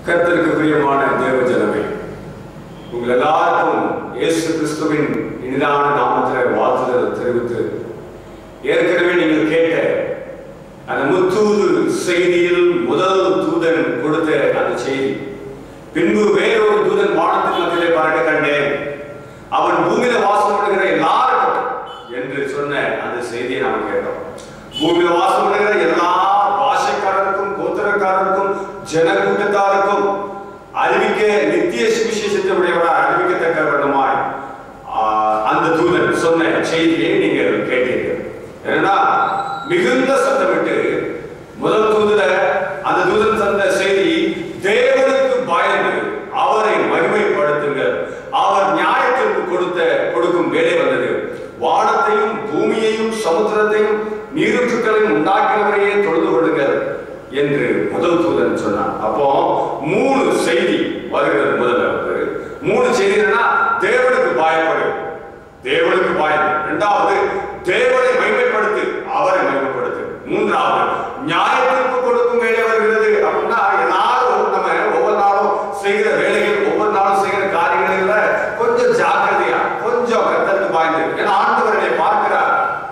கர்த்தருக்கு பிரியமான தேவ ஜனமே உங்கள் எல்லாருக்கும் இயேசு கிறிஸ்துவின் இனிதான நாமத்தில் வாழ்த்துதல் தெரிவித்து ஏற்கனவே நீங்கள் கேட்ட அந்த முத்தூது செய்தியில் முதல் தூதன் கொடுத்த அந்த செய்தி பின்பு வேறொரு தூதன் வானத்தின் மத்தியிலே பறக்க கண்டேன் அவன் பூமியில வாசம் பண்ணுகிற எல்லாருக்கும் என்று சொன்ன அந்த செய்தியை நாம் கேட்டோம் பூமியில வாசம் பண்ணுகிற எல்லா பாஷைக்காரருக்கும் கோத்திரக்காரருக்கும் ஜனக்கூட்டத்தாருக்கும் அறிவிக்க நித்திய சுவிசேஷத்தை உடையவராய் அறிவிக்கத்தக்க விதமாய் ஆஹ், அந்த தூதன் சொன்ன செய்தியை நீங்கள் கேட்டீர்கள் ஏன்னா மிகுந்த சத்தமிட்டு முதல் தூதர அந்த தூதன் தந்த செய்தி தேவனுக்கு பயந்து அவரை மகிமைப்படுத்துங்கள் அவர் நியாயத்திற்கு கொடுத்த கொடுக்கும் வேலை வந்தது வானத்தையும் பூமியையும் சமுத்திரத்தையும் நீரூற்றுக்களையும் உண்டாக்கினவரையே தொழுது கொள்ளுங்கள் என்று முதல் தூதன் சொன்னான் அப்போ மூணு செய்தி வருகிறது முதல்ல வந்து மூணு செய்தி என்னன்னா தேவனுக்கு பயப்படு தேவனுக்கு பயம் இரண்டாவது தேவனை மகிமைப்படுத்து அவரை மகிமைப்படுத்து மூன்றாவது நியாயத்திற்கு கொடுக்கும் வேலை வருகிறது அப்படின்னா எல்லாரும் நம்ம ஒவ்வொரு நாளும் செய்கிற வேலைகள் ஒவ்வொரு நாளும் செய்கிற காரியங்கள்ல கொஞ்சம் ஜாக்கிரதையா கொஞ்சம் கத்தருக்கு பாய்ந்து ஏன்னா ஆண்டவரனை பார்க்கிறார்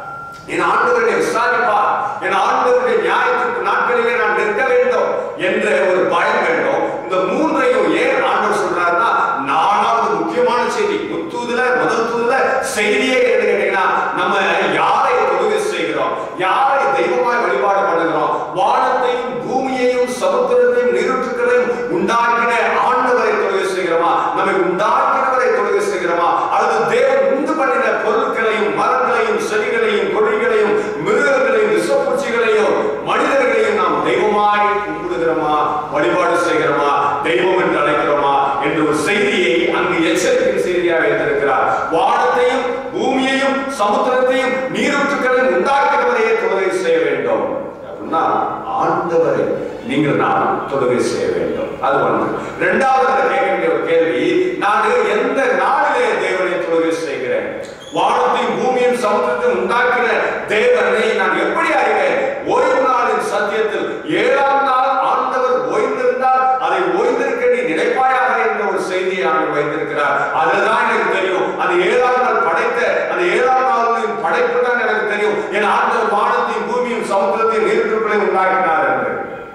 என் ஆண்டவரனை விசாரிப்பார் என் ஆண்டவருடைய நியாயத்திற்கு நாட்களிலே நான் நிற்க வேண்டும் என்ற ஒரு பயம் வேண்டும் இந்த மூன்றையும் ஏன் ஆண்டவர் சொல்றாருன்னா நாலாவது முக்கியமான செய்தி முத்தூதுல முதல் தூதுல செய்தியே என்ன கேட்டீங்கன்னா நம்ம யாரை தொழுகை செய்கிறோம் யாரை தெய்வமாய் வழிபாடு பண்ணுகிறோம் வானத்தையும் பூமியையும் சமுத்திரத்தையும் நீருற்றுக்களையும் உண்டாக்கின ஆண்டவரை தொழுகை செய்கிறோமா நம்மை உண்டாக்கினவரை தொழுகை செய்கிறோமா அல்லது தேவன் உண்டு பண்ணின பொருட்களையும் மரங்களையும் செடிகளையும் கொடிகளையும் மிருகங்களையும் விஷப்பூச்சிகளையும் மனிதர்களையும் நாம் தெய்வமாய் கும்பிடுகிறோமா வழிபாடு செய்கிறோமா தெய்வம் என்று அழைக்கிறோமா என்ற ஒரு செய்தியை அங்கு எச்சரிக்கை செய்தியாக வைத்திருக்கிறார் வானத்தையும் பூமியையும் சமுத்திரத்தையும் நீரூற்றுக்களையும் உண்டாக்குறவரையே தொழுகை செய்ய வேண்டும் அப்படின்னா ஆண்டவரை நீங்கள் நான் தொழுகை செய்ய வேண்டும் அது ஒன்று இரண்டாவது நான் கேட்க வேண்டிய ஒரு கேள்வி நான் எந்த நாளிலே தேவனை தொழுகை செய்கிறேன் வானத்தையும் பூமியும் சமுத்திரத்தையும் உண்டாக்கின தேவனை நான் எப்படி அறிவேன் ஓய்வு நாளின் சத்தியத்தில் ஏழாம் நாள் ஆண்டவர் ஓய்ந்திருந்தால் அதை ஓய்ந்திருக்க நீ நினைப்பாயாக என்ற ஒரு செய்தியை ஆண்டு வைத்திருக்கிறார் அதுதான் எனக்கு தெரியும் அது ஏழாம் நாள் படைத்த அந்த ஏழாம் நாளின் படைப்பு தான் எனக்கு தெரியும் என் ஆண்டவர் வானத்தையும் பூமியும் சமுத்திரத்தையும் நீர்த்துக்களையும் உண்டாக்கினார் என்று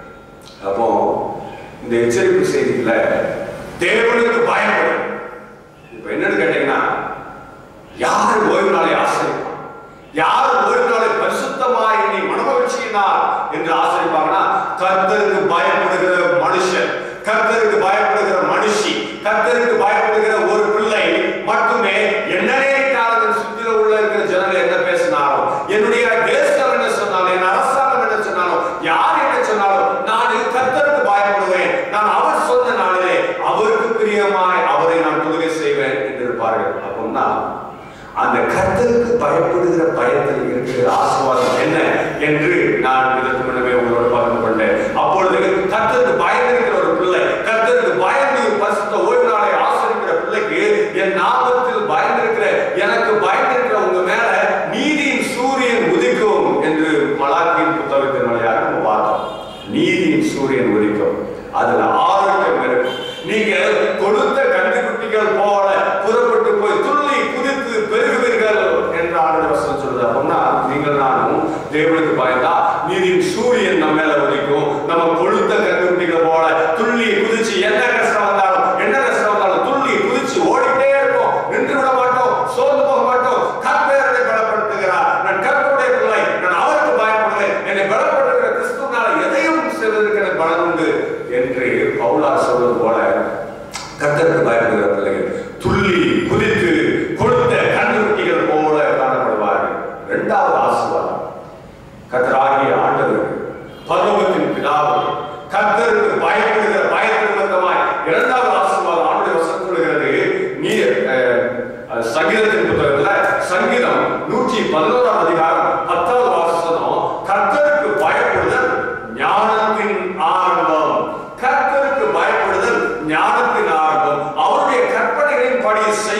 அப்போ இந்த எச்சரிப்பு செய்தியில தேவனுக்கு பயப்படும் இப்ப என்னன்னு கேட்டீங்கன்னா யார் ஓய்வு நாளை ஆசிரிப்பான் யார் ஓய்வு நாளை பரிசுத்தமாய் நீ மனமகிழ்ச்சியினார் என்று ஆசிரிப்பாங்கன்னா கர்த்தருக்கு பயப்படுகிற மனுஷன் கர்த்தருக்கு பயப்படுகிற மனுஷி கர்த்தருக்கு பயப்படுகிற ஒரு பிள்ளை மட்டுமே என்னனே காலத்தில் சுத்தில உள்ள இருக்கிற ஜனங்கள் என்ன பேசினாலும் என்னுடைய தேசம் என்ன சொன்னாலும் என் அரசாங்கம் என்ன சொன்னாலும் யார் என்ன சொன்னாலும் நான் கர்த்தருக்கு பயப்படுவேன் நான் அவர் சொன்ன நாளிலே அவருக்கு பிரியமாய் அவரை நான் தொழுகை செய்வேன் என்று இருப்பார்கள் அப்படின்னா அந்த கர்த்தருக்கு பயப்படுகிற பயத்தில் இருக்கிற ஆசீர்வாதம் என்ன என்று நான் இதற்கு முன்னமே உங்களோடு பகிர்ந்து கொண்டேன் அப்பொழுது கர்த்தருக்கு பயந்திருக்கிற ஒரு பிள்ளை கர்த்தருக்கு பயந்து பரிசுத்த ஓய்வு நாளை ஆசிரிக்கிற பிள்ளைக்கு என் நாமத்தில் பயந்திருக்கிற எனக்கு பயந்திருக்கிற உங்க மேல நீதியின் சூரியன் உதிக்கும் என்று மலாக்கியின் புத்தகத்தின் வழியாக நம்ம பார்த்தோம் நீதியின் சூரியன் உதிக்கும் அதுல ஆரோக்கியம் இருக்கும் நீங்க கொடுத்த கன்றுக்குட்டிகள் போல புறப்பட்டு போய் துள்ளி குதித்து பெருகுவீர்கள் என்று ஆண்டவர் வசனம் சொல்றது அப்படின்னா நீங்கள் நானும் தேவனுக்கு பயந்தா நீதியின் சூரியன் நம்ம மேல உதிக்கும் நம்ம கொழுத்த கன்றுக்குட்டிகள் போல துள்ளி குதிச்சு என்ன கஷ்டம் வந்தாலும் என்ன கஷ்டம் வந்தாலும் துள்ளி குதிச்சு ஓடிட்டே இருப்போம் நின்று விட மாட்டோம் சோர்ந்து போக மாட்டோம் கர்த்தரை பலப்படுத்துகிறார் நான் கர்த்தருடைய பிள்ளை நான் அவருக்கு பயப்படுவேன் என்னை பலப்படுத்துகிற கிறிஸ்துவனால எதையும் செய்வதற்கு எனக்கு பலன் உண்டு என்று பவுலார் சொல்வது போல கர்த்தருக்கு பயப்படுகிற பிள்ளைகள் துள்ளி குதித்து கொடுத்த கண்ணுக்குட்டிகள் போல காணப்படுவார்கள் இரண்டாவது ஆசீர்வாதம் கர்த்தராகிய ஆண்டவர் பரலோகத்தின் பிதாவு கர்த்தருக்கு பயப்படுகிற பயத்தின் நிமித்தமாய் இரண்டாவது ஆசீர்வாதம் ஆண்டு வசனம் சொல்கிறது நீ அஹ், அஹ், சங்கீதத்தின் புத்தகத்துல சங்கீதம் நூற்றி பதினோராம் அதிகாரம் பத்தாவது வாசனம் கர்த்தருக்கு பயப்படுதல் ஞானத்தின் ஆரம்பம் கர்த்தருக்கு பயப்படுதல் ஞானத்தின் ஆரம்பம் அவருடைய கற்பனைகளின் படி செய்ய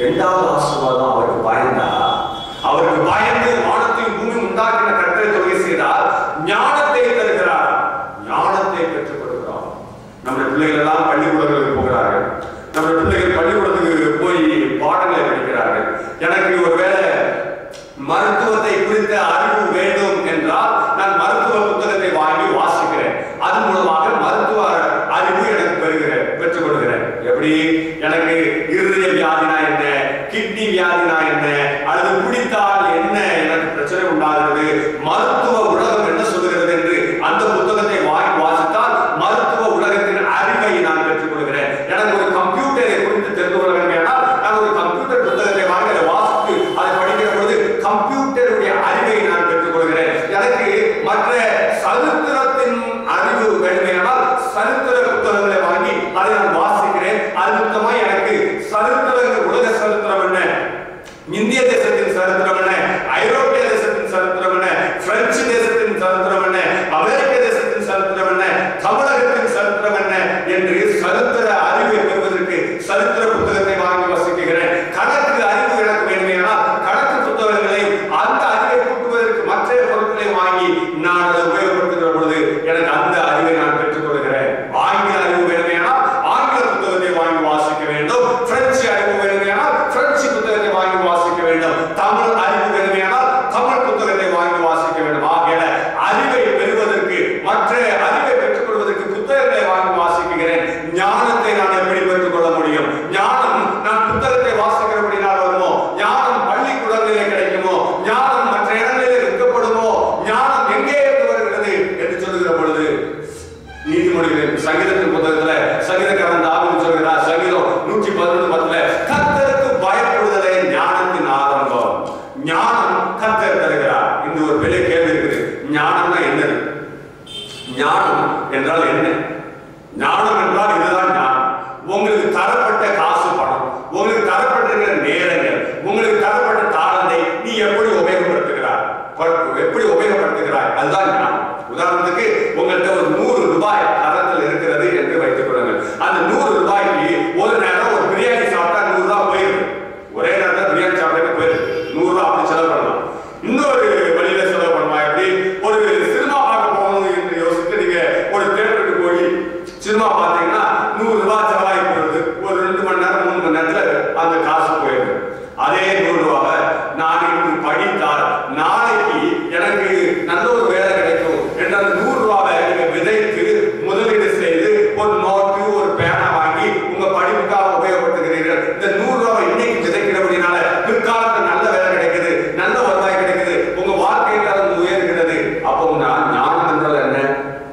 இரண்டாவது ஆசீர்வாதம் அவருக்கு பயந்தா அவருக்கு பயந்து வானத்தையும் பூமி உண்டாக்கின கர்த்தரை தொகை செய்தால் ஞானத்தை தருகிறார் ஞானத்தை பெற்றுக் கொடுக்கிறார் நம்முடைய பிள்ளைகள் எல்லாம் பள்ளிக்கூடங்களுக்கு போகிறார்கள் நம்முடைய பிள்ளைகள் பள்ளிக்கூடத்துக்கு போய் பாடங்களை படிக்கிறார்கள் எனக்கு ஒருவேளை மருத்துவத்தை குறித்த அறிவு வேண்டும் என்றால் நான் மருத்துவ புத்தகத்தை வாங்கி வாசிக்கிறேன் அதன் மூலமாக மருத்துவ அறிவு எனக்கு பெறுகிறேன் பெற்றுக் கொள்கிறேன் எப்படி எனக்கு இருதய வியாதினா என்ன கிட்னி வியாதினா என்ன அல்லது குடித்தால் என்ன எனக்கு பிரச்சனை உண்டாகிறது மருத்துவ உலகம் என்ன சொல்லுகிறது என்று அந்த புத்தகத்தை வாங்கி வாசித்தால் மருத்துவ உலகத்தின் அறிவை நான் பெற்றுக் கொள்கிறேன் எனக்கு ஒரு கம்ப்யூட்டரை குறித்து தெரிந்து கொள்ள வேண்டும் என்றால் நான் ஒரு கம்ப்யூட்டர் புத்தகத்தை வாங்கி அதை வாசித்து அதை படிக்கிற பொழுது கம்ப்யூட்டருடைய அறிவை நான் பெற்றுக் கொள்கிறேன் எனக்கு மற்ற சரித்திரத்தின் அறிவு வேண்டுமென்றால் சரித்திர புத்தகங்களை வாங்கி அதை நான் வாசிக்கிறேன் அது மொத்தமா எனக்கு சரித்திரங்கள் உலக சரித்திரம் என்ன இந்திய தேசத்தின் சரித்திரம் என்ன ஐரோப்பிய தேசத்தின் சரித்திரம் என்ன பிரெஞ்சு தேசத்தின் சரித்திரம் என்ன அமெரிக்க தேசத்தின் சரித்திரம் என்ன தமிழகத்தின் சரித்திரம் என்ன என்று சரித்திர அறிவை பெறுவதற்கு சரித்திர புத்தகத்தை வாங்கி வசிக்கிறேன் கணக்கு அறிவு எனக்கு வேண்டுமென்றால் கணக்கு புத்தகங்களையும் அந்த அறிவை கூட்டுவதற்கு மற்ற பொருட்களை வாங்கி நான் அதை உபயோகப்படுத்துகிற பொழுது எனக்கு அந்த அறிவை நான் பெற்றுக் கொள்கிறேன் ஆங்கில அறிவு வேண்டுமென்றால் ஆங்கில புத்தகத்தை வாங்கி வாசிக்க வேண்டும் பிரெஞ்சு அறிவு வேண்டுமென்றால் பிரெஞ்சு புத்தகத்தை வாங்கி வாசிக்க வேண்டும் தமிழ் அறிவு வேண்டுமென்றால் தமிழ் புத்தகத்தை வாங்கி வாசிக்க வேண்டும் ஆகிய அறிவை பெறுவதற்கு மற்ற அறிவை பெற்றுக் கொள்வதற்கு புத்தகங்களை வாங்கி வாசிக்கிறேன் ஞானத்தை நான் எப்படி பெற்றுக் கொள்ள முடியும் ஞானம் நான் புத்தகத்தை வாசிக்கிறபடினால் வருமோ ஞானம் பள்ளிக்கூடங்களிலே கிடைக்குமோ ஞானம் மற்ற இடங்களிலே விற்கப்படுமோ ஞானம் எங்கே இருந்து வருகிறது என்று சொல்லுகிற பொழுது நீதிமொழிகளின் சங்கீதத்தின் புத்தகத்துல சங்கீதக்காரன் தாவீது சொல்கிறார் சங்கீதம் நூற்றி பதினொன்று பத்துல கர்த்தருக்கு பயப்படுதலே ஞானத்தின் ஆரம்பம் ஞானம் கர்த்தர் தருகிறார் இந்த ஒரு பெரிய கேள்வி இருக்குது ஞானம்னா என்னது ஞானம் என்றால் என்ன ஞானம் என்றால் இதுதான் ஞானம் உங்களுக்கு தரப்பட்ட காசு பணம் உங்களுக்கு தரப்பட்டிருக்கிற நேரங்கள் உங்களுக்கு தரப்பட்ட தாளந்தை நீ எப்படி உபயோகப்படுத்துகிறாய் ப- எப்படி உபயோகப்படுத்துகிறாய் அதுதான் ஞானம் உதாரணத்துக்கு உங்கள்கிட்ட ஒரு நூறு ரூபாய் கரத்தில் இருக்கிறது என்று வைத்துக் கொள்ளுங்கள் அந்த நூறு ரூபாய்க்கு ஒரு நேரம் ஒரு பிரியாணி சாப்பிட்டா நூறு ரூபாய் போயிருக்கு ஒரே நேரத்தில் பிரியாணி சாப்பிட்டா போயிருக்கு நூறு ரூபாய் அப்படி செலவு பண்ணலாம் இன்னொரு வழியில செலவு பண்ணலாம் எப்படி ஒரு சினிமா பார்க்க போகணும் என்று யோசித்து நீங்க ஒரு தேட்டருக்கு போய் சினிமா பார்த்தீங்கன்னா நூறு ரூபாய் செலவாகி போயிடுது ஒரு ரெண்டு மணி நேரம் மூணு மணி நேரத்துல அந்த காசு போயிடுது அதே நூறு ரூபாவை நான் இன்று படித்தால் நாளைக்கு எனக்கு நல்ல ஒரு வேலை கிடைக்கும் என்ற அந்த நூறு ரூபாவை நீங்க விதைத்து முதலீடு செய்து ஒரு நோட்டு ஒரு பேனா வாங்கி உங்க படிப்புக்காக உபயோகப்படுத்துகிறீர்கள் இந்த நூறு ரூபாவை இன்னைக்கு விதைக்கிறபடினால பிற்காலத்துல நல்ல வேலை கிடைக்குது நல்ல வருவாய் கிடைக்குது உங்க வாழ்க்கை தரம் உயர்கிறது அப்போ நான் ஞானம் என்றால் என்ன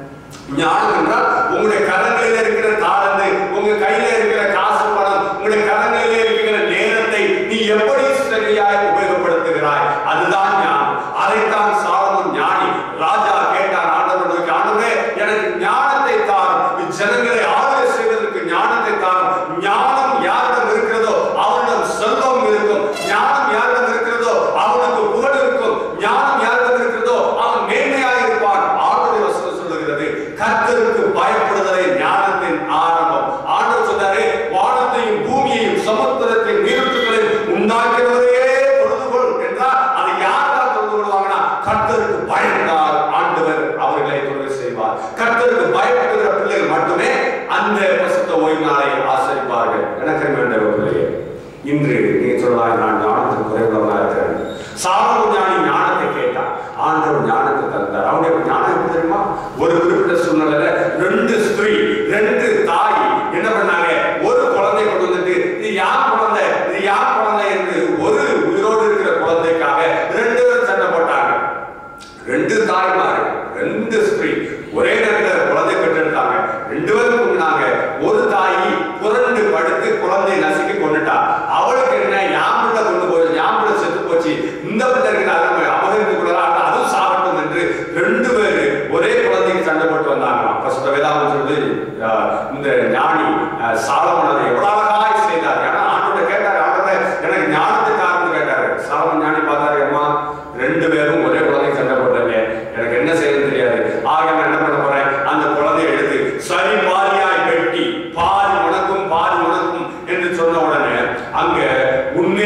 ஞானம் என்றால் உங்களுடைய கரங்களில் இருக்கிற தாளந்து உங்க கையில இருக்கிற காசு பணம் உங்களுடைய கரங்களில் இருக்கிற நேரத்தை நீ எப்படி சரியாய் உபயோகப்படுத்துகிறாய் அதுதான் ஞானம் அதைத்தான் சாலமோன் ஞானி ராஜா கேட்டான் ஆண்டவர் நோக்கி ஆண்டவரே எனக்கு ஞானத்தை தார் ஜனங்களை ஆளுகை செய்வதற்கு ஞானத்தை தார் ஞானம் யாரிடம் இருக்கிறதோ அவனிடம் செல்வம் இருக்கும் ஞானம் யாரிடம் இருக்கிறதோ அவனுக்கு புகழ் இருக்கும் ஞானம் யாரிடம் இருக்கிறதோ அவன் மேன்மையாக இருப்பான் ஆண்டவர் வசனம் சொல்லுகிறது கர்த்தருக்கு பயப்படுதலே ஞானத்தின் ஆரம்பம் ஆண்டவர் சொன்னாரே வானத்தையும் பூமியையும் சமுத்திரத்தையும் நீருற்றுகளையும் உண்டாக்கிறவரே தொழுதுகொள் என்றால் அதை யாரால் தொழுது கொள்வாங்கன்னா கர்த்தருக்கு பயந்தால் ஆண்டவர் அவர்களை தொழுகை செய்வார் கர்த்தருக்கு பயப்படுகிற பிள்ளைகள் மட்டுமே அந்த பசுத்த ஓய்வு நாளை ஆசரிப்பார்கள் எனக்கு வேண்ட பிள்ளையே இன்று நீ சொல்லலாம் நான் ஞானத்துக்கு குறைவுள்ளவனாக இருக்கிறேன் சாலமோ ஞானி ஞானத்தை கேட்டான் ஆண்டவர் ஞானத்தை தந்தார் அவனுடைய ஞானம் எப்படி தெரியுமா ஒரு குறிப்பிட்ட சூழ்நிலையில ரெண்டு ஸ்திரீ ரெண்டு தாய் என்ன பண்ணாங்க ஒரு குழந்தை கொண்டு வந்துட்டு இது யார் குழந்தை இது யார் குழந்தை என்று ஒரு உயிரோடு இருக்கிற குழந்தைக்காக ரெண்டு பேரும் சண்டை போட்டாங்க ரெண்டு தாய்மார் ரெண்டு ஸ்திரீ ஒரே நேரத்தில் குழந்தை பெற்றெடுத்தாங்க ரெண்டு பேரும் கொண்டாங்க ஒரு தாய் புரண்டு படுத்து குழந்தை நசுக்கி கொண்டுட்டா அவளுக்கு என்ன யாம்பிள்ள கொண்டு போய் யாம்பிள்ள செத்து போச்சு இந்த பிள்ளை இருக்கிறாங்க அபகரித்து கொள்ளலாம் அதுவும் சாப்பிட்டும் என்று ரெண்டு பேரு ஒரே குழந்தைக்கு சண்டை போட்டு வந்தாங்க அப்ப வேதாகம் சொல்லுது அஹ், இந்த ஞானி அஹ், சாலமோன் அதை எவ்வளவு அழகாய் செய்தார் ஏன்னா ஆண்டோட கேட்டாரு ஆண்டவரே எனக்கு ஞானத்தை காரணம் கேட்டாரு சாலமன் ஞானி பார்த்தாரு அம்மா ரெண்டு பேரும் ஒரே குழந்தைக்கு சண்டை போட்டாங்க எனக்கு என்ன செய்யறது தெரியாது ஆக நான் என்ன பண்ண போறேன் அந்த குழந்தையை எடுத்து சரி பாதியாய் வெட்டி பாதி உனக்கும் பாதி உனக்கும் என்று சொன்ன உடனே அங்க உண்மை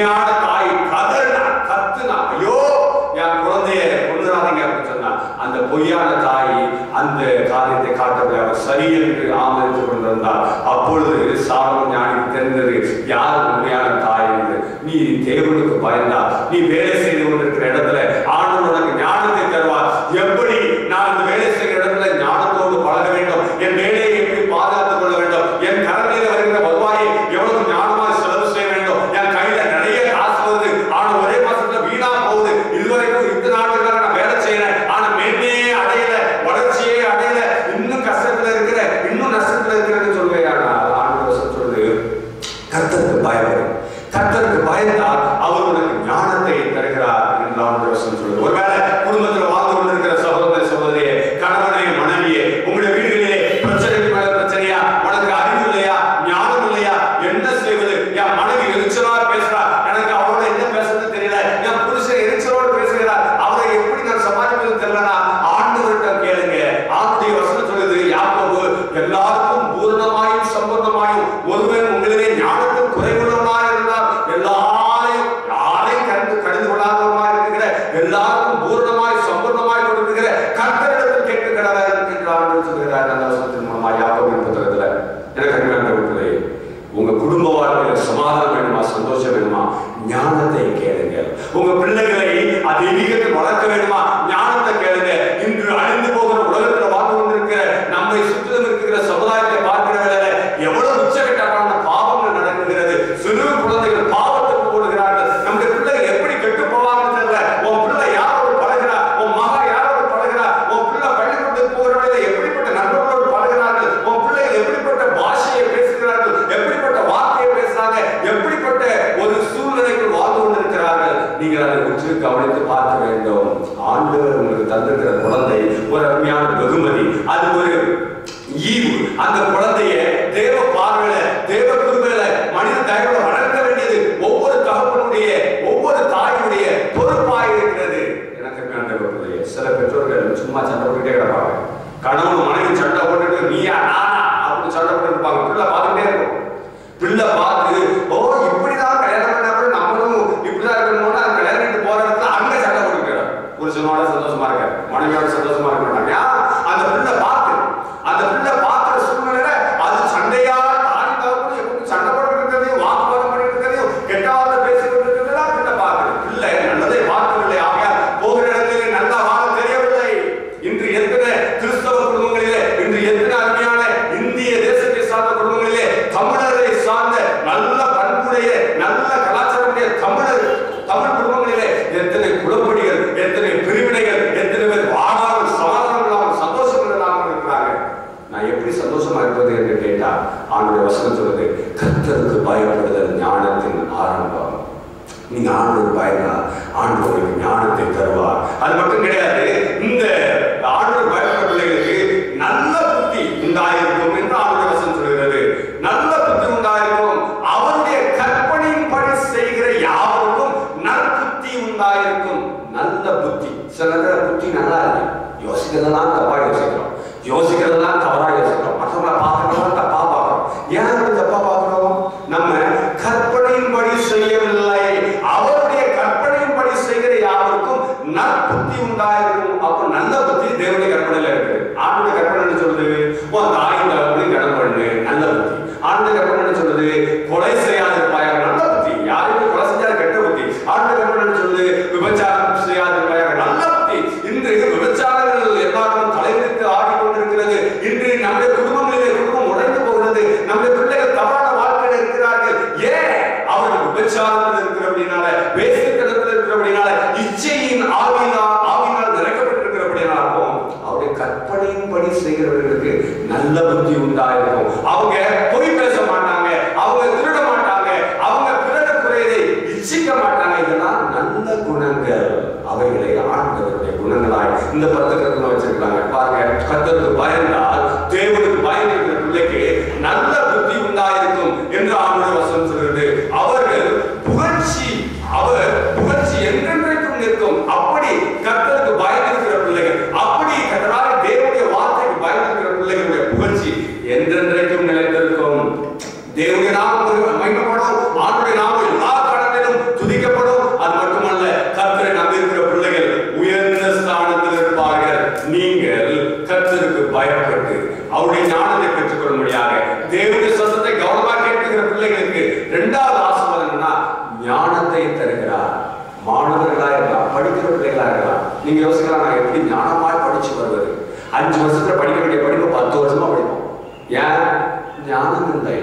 அப்பொழுது சாலமோன் ஞானிக்கு தெரிந்தது யார் உண்மையான தாய் என்று நீ தேவனுக்கு பயந்தா நீ வேலை செய்து கொண்டிருக்கிற இடத்துல ஆண்டவர் உனக்கு ஞானத்தை தருவார் எப்படி நான் இந்த வேலை செய்கிற இடத்துல ஞானத்தோடு பழக வேண்டும் என் வேலையை எப்படி பாதுகாத்துக் கொள்ள வேண்டும் என் கடமையில வருகிற வருவாயை எவ்வளவு ஞானமாக செலவு செய்ய வேண்டும் என் கையில நிறைய காசு வருது ஆனா ஒரே மாசத்துல வீணா போகுது இதுவரைக்கும் இத்தனை நாட்களாக நான் வேலை செய்யறேன் ஆனா மேன்மையே அடையல வளர்ச்சியே அடையல இன்னும் கஷ்டத்துல இருக்கிற இன்னும் நஷ்டத்துல இருக்கிறேன்னு சொல்லுவேன் ஆனால் ஆண்டு சொல்றது கர்த்தருக்கு பயப்படும் கர்த்தருக்கு பயந்தால் அவர் உனக்கு ஞானத்தை தருகிறார் என்று ஆண்டு சொல்றது ஒருவேளை குடும்பத்தில் வாழ்ந்து கொண்டிருக்கிற சகோதர சகோதரியே கணவனே மனைவியே உங்களுடைய வீடுகளிலே பிரச்சனைக்கு மேல பிரச்சனையா உனக்கு அறிவு இல்லையா ஞானம் இல்லையா என்ன செய்வது என் மனைவி எரிச்சலா பேசுறா எனக்கு அவரோட என்ன பேசுறது தெரியல என் புருஷன் எரிச்சலோடு பேசுகிறார் அவரை எப்படி நான் சமாளிப்பது தெரியலனா ஆண்டவரிடம் கேளுங்க ஆண்டுடைய வசனம் சொல்லுது யாக்கோபு எல்லாருக்கும் பூரணமாயும் சம்பூர்ணமாயும் ஒருவன் உங்களிலே ஞானத்தில் குறைவுள்ளவனாய் இருந்தால் எல்லாரையும் யாரையும் கண்டு கடிந்து கொள்ளாதவனாய் இருக்கிற எல்லாருக்கும் பூரணமாய் சம்பூர்ணமாய் கொடுக்குகிற கர்த்தரிடத்தில் கேட்க கடவர் என்று ஆண்டு சொல்கிறார் அந்த வசனத்தின் மூலமா யாக்கோபின் புத்தகத்துல எனக்கு அருமையானவர்களே உங்க குடும்ப வாழ்க்கையில சமாதானம் வேணுமா சந்தோஷம் வேணுமா ஞானத்தை கேளுங்க உங்க பிள்ளைகளை தெய்வீகத்தில் வளர்க்க வேண்டுமா ஞானத்தை கேளுங்க இன்று அழிந்து போகிற உலகத்துல வாழ்ந்து கொண்டிருக்கிற நம்மை சுற்றிலும் இருக்கிற சமுதாயத்தை பார்க்கிற வேளையில எவ்வளவு உச்சகட்டமான பாவங்கள் நடக்குகிறது சிறு குழந்தைகள் பாவத்துக்கு போடுகிறார்கள் நம்முடைய பிள்ளைகள் எப்படி கெட்டு போவாங்கன்னு தெரியல உன் பிள்ளை யாரோடு பழகிறா உன் மகா யாரோடு பழகிறா உன் பிள்ளை பள்ளிக்கூடத்துக்கு போகிற வேளையில எப்படிப்பட்ட நண்பர்களோடு பழகிறார்கள் உன் பிள்ளைகள் எப்படிப்பட்ட பாஷையை பேசுகிறார்கள் எப்படிப்பட்ட வார்த்தையை பேசுறாங்க எப்படிப்பட்ட ஒரு சூழ்நிலைக்குள் வாழ்ந்து கொண்டிருக்கிறார்கள் நீங்கள் அதை உற்று கவனித்து பார்க்க வேண்டும் ஆண்டவர் உங்களுக்கு தந்திருக்கிற குழந்தை ஒரு அருமையான வெகுமதி அது ஒரு ஈவு அந்த குழந்தைய தேவ பார்வையில தேவ குருவையில மனித தயவுல வளர்க்க வேண்டியது ஒவ்வொரு தகப்பனுடைய ஒவ்வொரு தாயுடைய பொறுப்பாக இருக்கிறது எனக்கு வேண்டவர்களே சில பெற்றோர்கள் சும்மா சண்டை போட்டுட்டே கிடப்பாங்க கணவன் மனைவி சண்டை போட்டுட்டு நீயா நானா அப்படின்னு சண்டை போட்டு இருப்பாங்க பிள்ளை பார்த்துட்டே இருக்கும் பிள்ளை பார்த்து ஓ இப்படிதான் கல்யாணம் பண்ணா கூட நம்மளும் இப்படிதான் இருக்கணும்னு அந்த கல்யாணம் பண்ணிட்டு போற இடத்துல அங்க சண்டை போட்டுக்கிறார் புருஷனோட சந்தோஷமா இருக்க மனைவியோட சந்தோஷமா இருக்க மாட்டாங்க ஏன்? அந்த பிள்ளை பார்த்து அந்த பிள்ளை பார்க்கிற சூழ்நிலையில அது சண்டையா தாய் தகப்பனும் எப்படி சண்டை போட்டு இருக்கிறதையும் வாக்குவாதம் பண்ணிட்டு இருக்கிறதையும் கெட்டாவது பேசிக்கிட்டு இருக்கிறதா பிள்ளை பார்க்குது பிள்ளை நல்லதை பார்க்கவில்லை ஆகையால் போகிற இடத்திலே நல்லா வாழ தெரியவில்லை இன்று எத்தனை கிறிஸ்தவ குடும்பங்களிலே இன்று எத்தனை அருமையான இந்திய தேசத்தை சார்ந்த குடும்பங்களிலே தமிழரை சார்ந்த நல்ல பண்புடைய நல்ல கலாச்சாரமுடைய தமிழர் தமிழ் குடும்பங்களிலே எத்தனை குளப்படிகள் எத்தனை பிரிவினைகள் எத்தனை பேர் வாழாமல் சமாதானம் இல்லாமல் சந்தோஷம் இல்லாமல் இருக்கிறாங்க நான் எப்படி சந்தோஷமா இருப்பது என்று கேட்டா ஆண்டுடைய வசனம் சொல்லுது கர்த்தருக்கு பயப்படுதல் ஞானத்தின் ஆரம்பம் நீங்க ஆண்டவர் பயந்தா ஆண்டவர் உங்களுக்கு ஞானத்தை தருவார் அது மட்டும் கிடையாது இந்த ஆண்டவர் பயப்படுற பிள்ளைகளுக்கு நல்ல புத்தி உண்டாயிருக்கும் என்று ஆண்டவர் வசனம் சொல்கிறது நல்ல புத்தி உண்டாயிருக்கும் அவருடைய கற்பனையின்படி செய்கிற யாவருக்கும் நற்புத்தி உண்டாயிருக்கும் நல்ல புத்தி சில நேரம் புத்தி நல்லா இருக்கு யோசிக்கிறதெல்லாம் தப்பா யோசிக்கிறோம் யோசிக்கிறதெல்லாம் தவறா யோசிக்கிறோம் மற்றவங்களை பார்க்கறதெல்லாம் தப்பா பார்க்கிறோம் ஏன் அப்படி தப்பா பார்க்கிறோம் நம்ம கற்பனையின்படி செய்யவில்லை அவருடைய கற்பனையின்படி செய்கிற யாருக்கும் நற்புத்தி உண்டாயிருக்கும் அப்ப நல்ல புத்தி தேவனுடைய கற்பனையில இருக்கு ஆண்டுடைய கற்பனை சொல்லுது உன் தாயின் தகவலையும் கடன் பண்ணு நல்ல புத்தி ஆண்டுடைய கற்பனை சொல்லுது கொலை செய்யாதிருப்பாயாக நல்ல புத்தி யாருமே கொலை செஞ்சாலும் கெட்ட புத்தி ஆண்டுடைய கற்பனை சொல்லுது விபச்சாரம் செய்யாதிருப்பாயாக நல்ல புத்தி இன்று விபச்சாரங்கள் எல்லாரும் தலைவிரித்து ஆடிக்கொண்டிருக்கிறது இன்று நம்முடைய குடும்பங்களிலே குடும்பம் உடைந்து போகிறது நம்முடைய பிள்ளைகள் தவறான வாழ்க்கையில் இருக்கிறார்கள் ஏன் அவர்கள் விபச்சாரத்தில் இருக்கிறபடினால வேசித்தனத்தில் இருக்கிறபடினால இச்சையின் ஆவியினால் ஆவியினால் நிறைக்கப்பட்டிருக்கிறபடினாலும் அவருடைய கற்பனையின்படி செய்கிறவர்களுக்கு நல்ல புத்தி உண்டாயிருக்கும் அவங்க பொய் பேச மாட்டாங்க அவங்க திருட மாட்டாங்க அவங்க பிறகு குறையதை இச்சிக்க மாட்டாங்க இதெல்லாம் நல்ல குணங்கள் அவைகளை ஆண்டவருடைய குணங்களாய் இந்த பத்திரத்துல வச்சிருக்காங்க பாருங்க கத்தருக்கு பயந்தால் தேவனுக்கு பயந்திருக்கிற பிள்ளைக்கு நல்ல புத்தி உண்டாயிருக்கும் என்று ஆண்டவர் வசனம் சொல்கிறது அவர்கள் புகழ்ச்சி அவர் புகழ்ச்சி என்றென்றைக்கும் நிற்கும் அப்படி கர்த்தருக்கு பயந்திருக்கிற பிள்ளைகள் அப்படி கர்த்தராக தேவனுடைய வார்த்தைக்கு பயந்திருக்கிற பிள்ளைகளுடைய புகழ்ச்சி என்றென்றைக்கும் நிலைத்திருக்கும் தேவனுடைய நாமம் மகிமைப்படும் ஆண்டுடைய நாமம் எல்லா கடலிலும் துதிக்கப்படும் அது மட்டுமல்ல கர்த்தரை நம்பியிருக்கிற பிள்ளைகள் உயர்ந்த ஸ்தானத்தில் இருப்பார்கள் நீங்கள் கர்த்தருக்கு பயப்பட்டு அவருடைய ஞானத்தை பெற்றுக்கொள்ளும்படியாக தேவனுடைய சத்தத்தை நீங்க யோசிக்கலாம் நான் எப்படி ஞானமாய் படிச்சு வருவது அஞ்சு வருஷத்துல படிக்க வேண்டிய படிப்பு பத்து வருஷமா படிப்போம் ஏன் ஞானம் இல்லை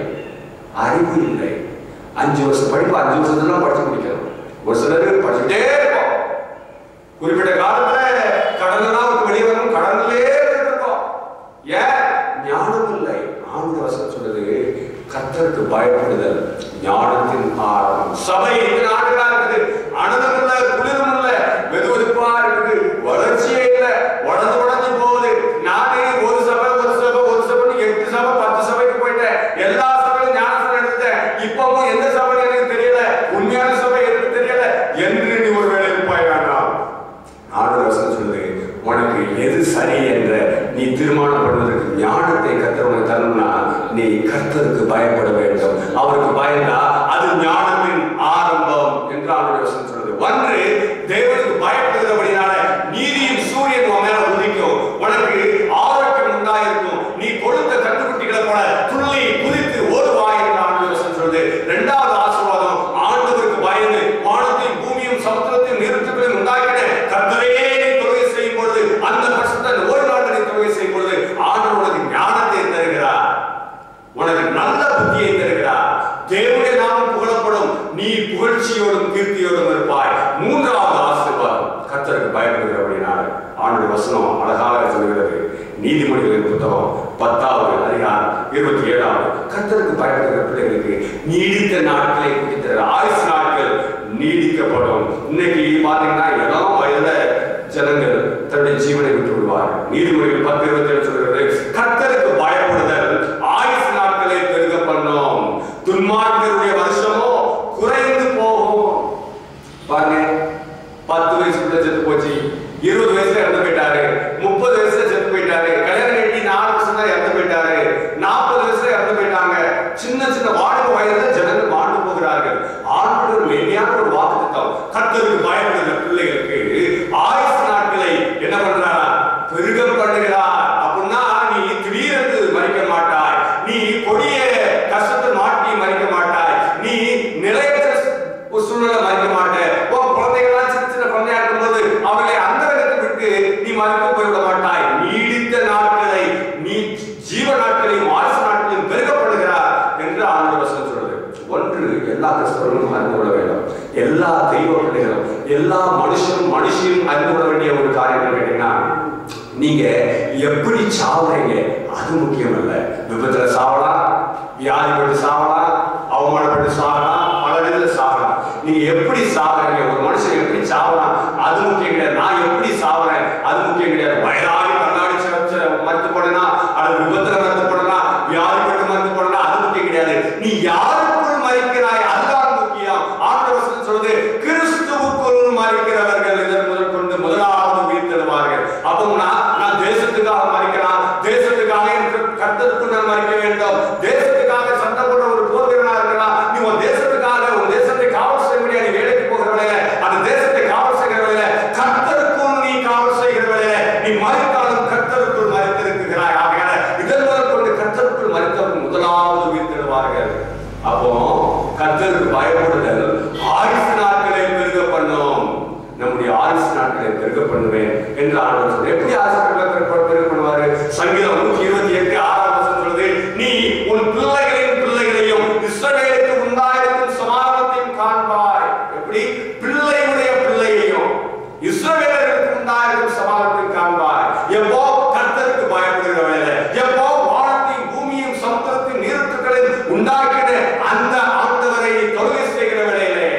அறிவு இல்லை அஞ்சு வருஷம் படிப்பு அஞ்சு வருஷத்துல படிச்சு முடிக்கணும் ஒரு சிலருக்கு படிச்சுட்டே இருப்போம் குறிப்பிட்ட காலத்துல கடன்னா வெளியே வரணும் கடனிலே இருக்கோம் ஏன் ஞானம் இல்லை ஆண்டு வசனம் சொல்றது கத்தருக்கு பயப்படுதல் ஞானத்தின் ஆரம்பம் சபை எத்தனை ஆண்டுகளா இருக்குது அனதம் இல்ல குளிரும் இல்ல வெதுவெதுப்பா இருக்குது வளர்ச்சியே இல்ல வளர்ந்து வளர்ந்து போகுது நானே ஒரு சபை ஒரு சபை ஒரு சபை எட்டு சபை பத்து சபைக்கு போயிட்டேன் எல்லா சபையிலும் ஞானசனம் எடுத்தேன் இப்பவும் எந்த சபை எனக்கு தெரியல உண்மையான சபை எனக்கு தெரியல என்று நீ ஒரு வேலை இருப்பாய் வேண்டாம் ஆண்டு வசனம் சொல்லுது உனக்கு எது சரி என்ற நீ தீர்மானம் பண்ணுவதற்கு ஞானத்தை கத்தர் உனக்கு தரணும்னா நீ கர்த்தருக்கு பயப்பட வேண்டும் அவருக்கு பயந்தா அது ஞானத்தின் ஆரம்பம் என்று ஆண்டு வசனம் சொல்லுது ஒன்று தேவனுக்கு பயப்படுகிறபடினால நீதியின் சூரியன் உன் மேல உதிக்கும் உனக்கு ஆரோக்கியம் உண்டாயிருக்கும் நீ கொடுத்த கட்டுக்குட்டிகளை போல துள்ளி குதித்து ஓடுவாய் என்று ஆண்டு வசனம் சொல்லுது இரண்டாவது ஆசீர்வாதம் ஆண்டவருக்கு பயந்து வானத்தையும் பூமியும் சமுத்திரத்தையும் நிறுத்துகளையும் உண்டாக்கின கர்த்தரையே நீ தொழுகை செய்யும் பொழுது அந்த பட்சத்தை ஒரு நாள் நீ தொழுகை செய்யும் பொழுது ஆண்டவர் உனக்கு ஞானத்தை தருகிறார் உனக்கு நல்ல புத்தியை தருகிறார் தேவனுடைய நாமம் புகழப்படும் நீ புகழ்ச்சியோடும் கீர்த்தியோடும் இருப்பாய் மூன்றாவது ஆசீர்வாதம் கர்த்தருக்கு பயப்படுகிறபடினால ஆண்டுடைய வசனம் அழகாக சொல்கிறது நீதிமொழிகளின் புத்தகம் பத்தாவது அதிகாரம் இருபத்தி ஏழாவது கர்த்தருக்கு பயப்படுகிற பிள்ளைகளுக்கு நீடித்த நாட்களை குறித்த ஆயுசு நாட்கள் நீடிக்கப்படும் இன்னைக்கு பாத்தீங்கன்னா இளம் வயதுல ஜனங்கள் தன்னுடைய ஜீவனை விட்டு விடுவார்கள் நீதிமொழிகள் பத்து இருபத்தி ஏழு சொல்கிறது கர்த்தருக்கு பயப்படுதல் ஆயுசு நாட்களை பெருக பண்ணும் துன்மார்க்கருடைய வருஷமோ குறைந்து போகும் பாருங்க பத்து வயசுக்குள்ள செத்து போச்சு இருபது வயசுல இறந்து போயிட்டாரு முப்பது வயசுல செத்து போயிட்டாரு கல்யாணம் கட்டி நாலு வருஷம் தான் இறந்து போயிட்டாரு நாற்பது வயசுல இறந்து போயிட்டாங்க சின்ன சின்ன வாலிப வயதுல ஜனங்கள் வாழ்ந்து போகிறார்கள் ஆண்டவர் மெய்யான ஒரு வாக்கு திட்டம் கர்த்தருக்கு பயப்படுகிற பிள்ளைகளுக்கு ஆயுசு நாட்களை என்ன பண்றாரா பெருக பண்ணுகிறார் அப்படின்னா நீ திடீரென்று மறிக்க மாட்டாய் நீ கொடிய கஷ்டத்தை மாட்டி மறிக்க மாட்டாய் நீ நிலையற்ற ஒரு சூழ்நிலை மறிக்க மாட்டேன் உன் குழந்தைகள்லாம் சின்ன சின்ன குழந்தையா இருக்கும்போது அவர்களை அந்த இடத்தை விட்டு நீ மறிக்க போய்விட மாட்டாய் நீடித்த நாட்களை நீ ஜீவ நாட்களையும் ஆயுசு நாட்களையும் பெருகப்படுகிறார் என்று ஆண்டு வசனம் சொல்றது ஒன்று எல்லா கிறிஸ்தவர்களும் அறிந்து கொள்ள வேண்டும் எல்லா தெய்வ பிள்ளைகளும் எல்லா மனுஷனும் மனுஷியும் அறிந்து கொள்ள வேண்டிய ஒரு காரியம் என்ன கேட்டீங்கன்னா நீங்க எப்படி சாவுறீங்க அது முக்கியம் இல்ல விபத்துல சாவலாம் வியாதிப்பட்டு சாவலாம் அவமானப்பட்டு சாகலாம் பல விதத்துல சாகலாம் நீங்க எப்படி சாகுறீங்க ஒரு மனுஷன் எப்படி சாவலாம் அது முக்கியம் கிடையாது நான் எப்படி சாவுறேன் அது முக்கியம் கிடையாது வயதாகி கண்ணாடி சிறப்பு மறுத்து போடனா அல்லது விபத்துல மறுத்து போடனா வியாதிப்பட்டு மறுத்து போடனா அது முக்கியம் கிடையாது நீ யாருக்குள் மறிக்கிறாய் அதுதான் முக்கியம் ஆண்டவசனம் சொல்றது கிறிஸ்துவுக்குள் மறிக்கிறவர்கள் இதன் முதல் கொண்டு முதலாவது உயிர் தருவார்கள் அப்போனா நான் தேசத்துக்காக மறிக்கலாம் தேசத்துக்காக எனக்கு கர்த்தருக்கு நான் மறிக்க வேண்டும் தேசத்துக்காக சண்டை போடுற ஒரு போர்வீரனா இருக்கலாம் நீ உன் தேசத்துக்காக உன் தேசத்தை காவல் செய்ய முடியாது நீ வேலைக்கு போகிற வேலையில அந்த தேசத்தை காவல் செய்கிற வேலையில கர்த்தருக்கும் நீ காவல் செய்கிற வேலையில நீ மறித்தாலும் கர்த்தருக்குள் மறித்திருக்கிறாய் ஆகையால இதன் முதல் கொண்டு கர்த்தருக்குள் மறித்தவர்கள் முதலாவது உயிர் தருவார்கள் அப்போ கர்த்தருக்கு பயப்படுதல் ஆயுசு நாட்களை பெருக பண்ணும் நம்முடைய ஆயுசு நாட்களை பெருக பண்ணுவேன் என்று ஆண்டவர் சொல்றார். எப்படி ஆயுசு நாட்களை பெருக பெருக பண்ணுவாரு சங்கீதம் நூற்றி இருபத்தி எட்டு ஆறாம் வசனம் சொல்றது நீ உன் பிள்ளைகளின் பிள்ளைகளையும் இஸ்ரவேலுக்கு உண்டாயிருக்கும் சமாதானத்தையும் காண்பாய் எப்படி பிள்ளையுடைய பிள்ளையையும் இஸ்ரவேலர்களுக்கு உண்டாயிருக்கும் சமாதானத்தையும் காண்பாய் எப்போ கர்த்தருக்கு பயப்படுகிற வேலை எப்போ வானத்தையும் பூமியும் சமுத்திரத்தையும் நீருற்றுகளையும் உண்டாக்கின அந்த ஆண்டவரை நீ தொழுகை செய்கிற வேளையிலே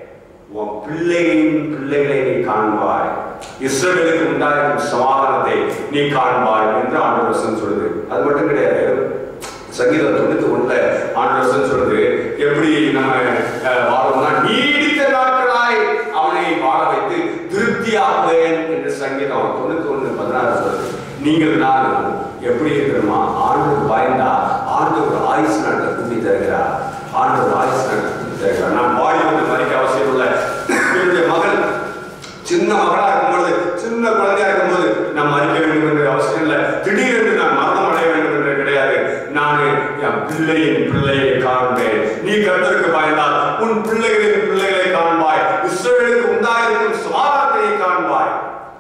உன் பிள்ளையின் பிள்ளைகளை நீ காண்பாய் இஸ்ரவேலுக்கு உண்டாயிருக்கும் சமாதானத்தை நீ காண்பாய் என்று ஆண்டவர் வசனம் சொல்லுது அது மட்டும் கிடையாது சங்கீதம் தொண்ணூத்தி ஒண்ணுல ஆண்டவர் வசனம் சொல்லுது எப்படி நம்ம அஹ், வாழணும்னா நீடித்த நாட்களாய் அவனை வாழ வைத்து திருப்தியாக்குவேன் என்று சங்கீதம் தொண்ணூத்தி ஒண்ணு பதினாறு சொல்லுது நீங்கள் நானும் எப்படி இருக்கிறோமா ஆண்டவர் பயந்தா ஆண்டவர் ஆயுசு நாட்களை கூட்டி தருகிறார் ஆண்டவர் ஆயுசு நாட்களை கூட்டி தருகிறார் நான் வாடி வந்து மறிக்க அவசியம் இல்லை என்னுடைய மகள் சின்ன மகளா இருக்கும்போது சின்ன குழந்தையா இருக்கும்போது நான் மறிக்க வேண்டும் என்ற அவசியம் இல்லை திடீரென்று நான் மரணம் அடைய வேண்டும் என்று கிடையாது நான் என் பிள்ளையின் பிள்ளையை காண்பேன் நீ கர்த்தருக்கு பயந்தால் உன் பிள்ளைகளின் பிள்ளைகளை காண்பாய் இஸ்ரவேலுக்கு உண்டாயிருக்கும் சுவாரத்தை காண்பாய்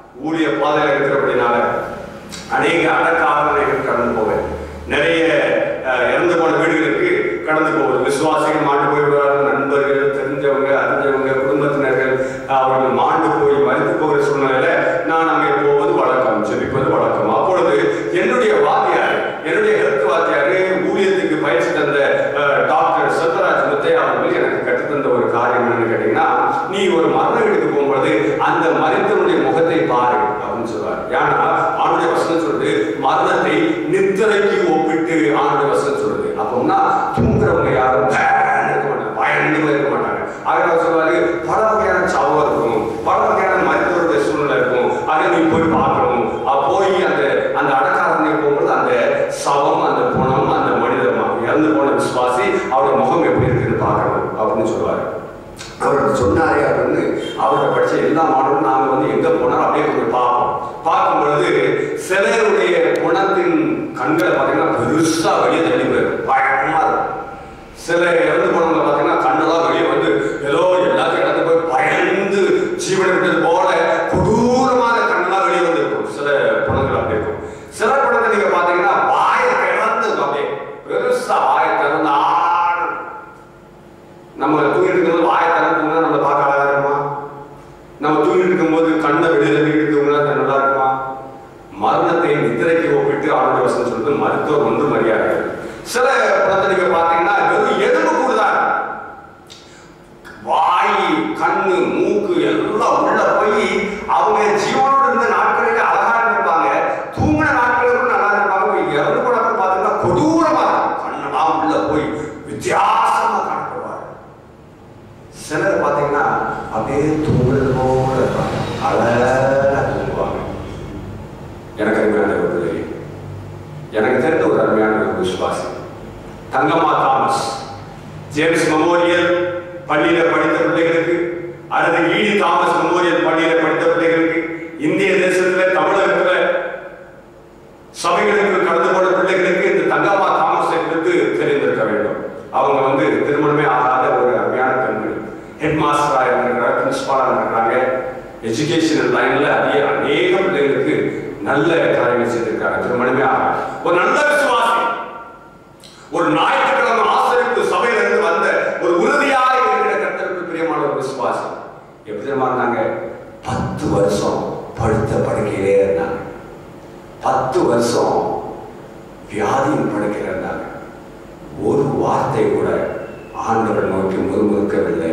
வேண்டிய பாதையில இருக்கிறபடினால அநேக அடக்க ஆராதனைகள் கடந்து போவேன் நிறைய அஹ், இறந்து போன வீடுகளுக்கு கடந்து போவது விசுவாசிகள் மாண்டு போய்விடுவார்கள் நண்பர்கள் தெரிஞ்சவங்க அறிஞ்சவங்க குடும்பத்தினர்கள் அவர்கள் மாண்டு போய் மறித்து போகிற சூழ்நிலையில நான் அங்கே போவது வழக்கம் ஜெபிப்பது வழக்கம் அப்பொழுது என்னுடைய வாத்தியார் என்னுடைய ஹெல்த் வாத்தியார் ஊழியத்துக்கு பயிற்சி தந்த அஹ், டாக்டர் சத்யராஜ் முத்தையா அவர்கள் எனக்கு கற்றுத்தந்த ஒரு காரியம் என்னன்னு கேட்டீங்கன்னா நீ ஒரு மரண வீட்டுக்கு போகும்பொழுது அந்த மனிதனுடைய முகத்தை பாரு அப்படின்னு சொல்றாரு ஏன்னா ஆண்டுடைய வசனம் சொல்றது மரணத்தை நித்திரைக்கு ஒப்பிட்டு ஆண்டுடைய வசனம் சொல்றது அப்போம்னா தூங்குறவங்க யாரும் பயந்து இருக்க மாட்டாங்க பயந்து இருக்க மாட்டாங்க அதனால சொல்றாரு பல வகையான சாவா இருக்கும் பல வகையான மருத்துவருடைய சூழ்நிலை இருக்கும் அதை நீ போய் பார்க்கணும் அப்ப போய் அந்த அந்த அடக்காரனை போகும்போது அந்த சவம் அந்த குணம் அந்த மனிதமா இறந்து போன விசுவாசி அவரோட முகம் எப்படி இருக்குன்னு பார்க்கணும் அப்படின்னு சொல்லுவாரு அவர் சொன்னாரே அப்படின்னு அவரை படிச்ச எல்லா மாடலும் நாங்க வந்து எங்க போனாலும் அப்படியே கொஞ்சம் பார்ப்போம் பார்க்கும் பொழுது சிலருடைய குணத்தின் கண்களை பார்த்தீங்கன்னா பெருசா வெளியே தள்ளி போயிருக்கு பயமா இருக்கும் சில இறந்து போனவங்க பார்த்தீங்கன்னா கண்ணெல்லாம் வெளியே வந்து ஏதோ எல்லாத்தையும் இழந்து போய் பயந்து ஜீவனை விட்டது போல கொடூரமான கண்ணெல்லாம் வெளியே வந்திருக்கும் சில குணங்கள் அப்படி இருக்கும் சில குணத்தை நீங்க பார்த்தீங்கன்னா வாயை திறந்து அப்படியே பெருசா வாயை திறந்து ஆடு நம்ம தூங்கிட்டு இருக்கும்போது வாயை திறந்து நம்ம பார்க்க அழகா இருக்குமா நம்ம தூங்கிட்டு இருக்கும்போது கண்ணை வெளியில தூங்கிட்டு தூங்கினா நல்லா இருக்குமா மரணத்தை நித்திரைக்கு ஒப்பிட்டு ஆண்டு வசனம் சொல்றது மருத்துவர் ஒன்று மரியாதை சில படத்தை நீங்க பாத்தீங்கன்னா வெறும் எலும்பு கூடுதான் வாய் கண்ணு மூக்கு எல்லாம் உள்ள போய் அவங்க ஜீவனோட இருந்த நாட்களில் அழகா இருந்திருப்பாங்க தூங்கின நாட்களுக்கும் நல்லா இருப்பாங்க இறந்து போனப்ப பார்த்தீங்கன்னா கொடூரமா இருக்கும் கண்ணெல்லாம் உள்ள போய் வித்தியாசமா காணப்படுவாங்க சிலர் பார்த்தீங்கன்னா அப்படியே தூங்குறது போல இருப்பாங்க அழகா தூங்குவாங்க எனக்கு அருமையான ஒரு பிள்ளை எனக்கு தெரிந்த ஒரு அருமையான ஒரு விசுவாசி தங்கம்மா தாமஸ் ஜேம்ஸ் மெமோரியல் பள்ளியில படித்த பிள்ளைகளுக்கு அல்லது ஈடி தாமஸ் மெமோரியல் பள்ளியில படித்த பிள்ளைகளுக்கு இந்திய தேசத்துல தமிழகத்துல சபைகளுக்கு கடந்து போன பிள்ளைகளுக்கு இந்த தங்கம்மா தாமஸை குறித்து தெரிந்திருக்க வேண்டும் அவங்க வந்து திருமணமே ஆகாத ஒரு அருமையான பெண்கள் ஹெட் மாஸ்டரா இருக்கிறாங்க பிரின்சிபாலா இருக்கிறாங்க எஜுகேஷன் லைன்ல அதிக அநேக பிள்ளைகளுக்கு நல்ல காரியங்கள் செய்திருக்காங்க திருமணமே ஆகாது ஒரு நல்ல விசுவாசி ஒரு ஞாயிற்றுக்கிழமை ஆசிரியப்பு சபையில இருந்து வந்த ஒரு உறுதியாக இருக்கிற கர்த்தருக்கு பிரியமான ஒரு விசுவாசி எப்படி தெரியுமா இருந்தாங்க பத்து வருஷம் படுத்த படுக்கையிலே இருந்தாங்க பத்து வருஷம் வியாதியின் படுக்கையில் இருந்தாங்க ஒரு வார்த்தை கூட ஆண்டவர் நோக்கி முறுமுறுக்கவில்லை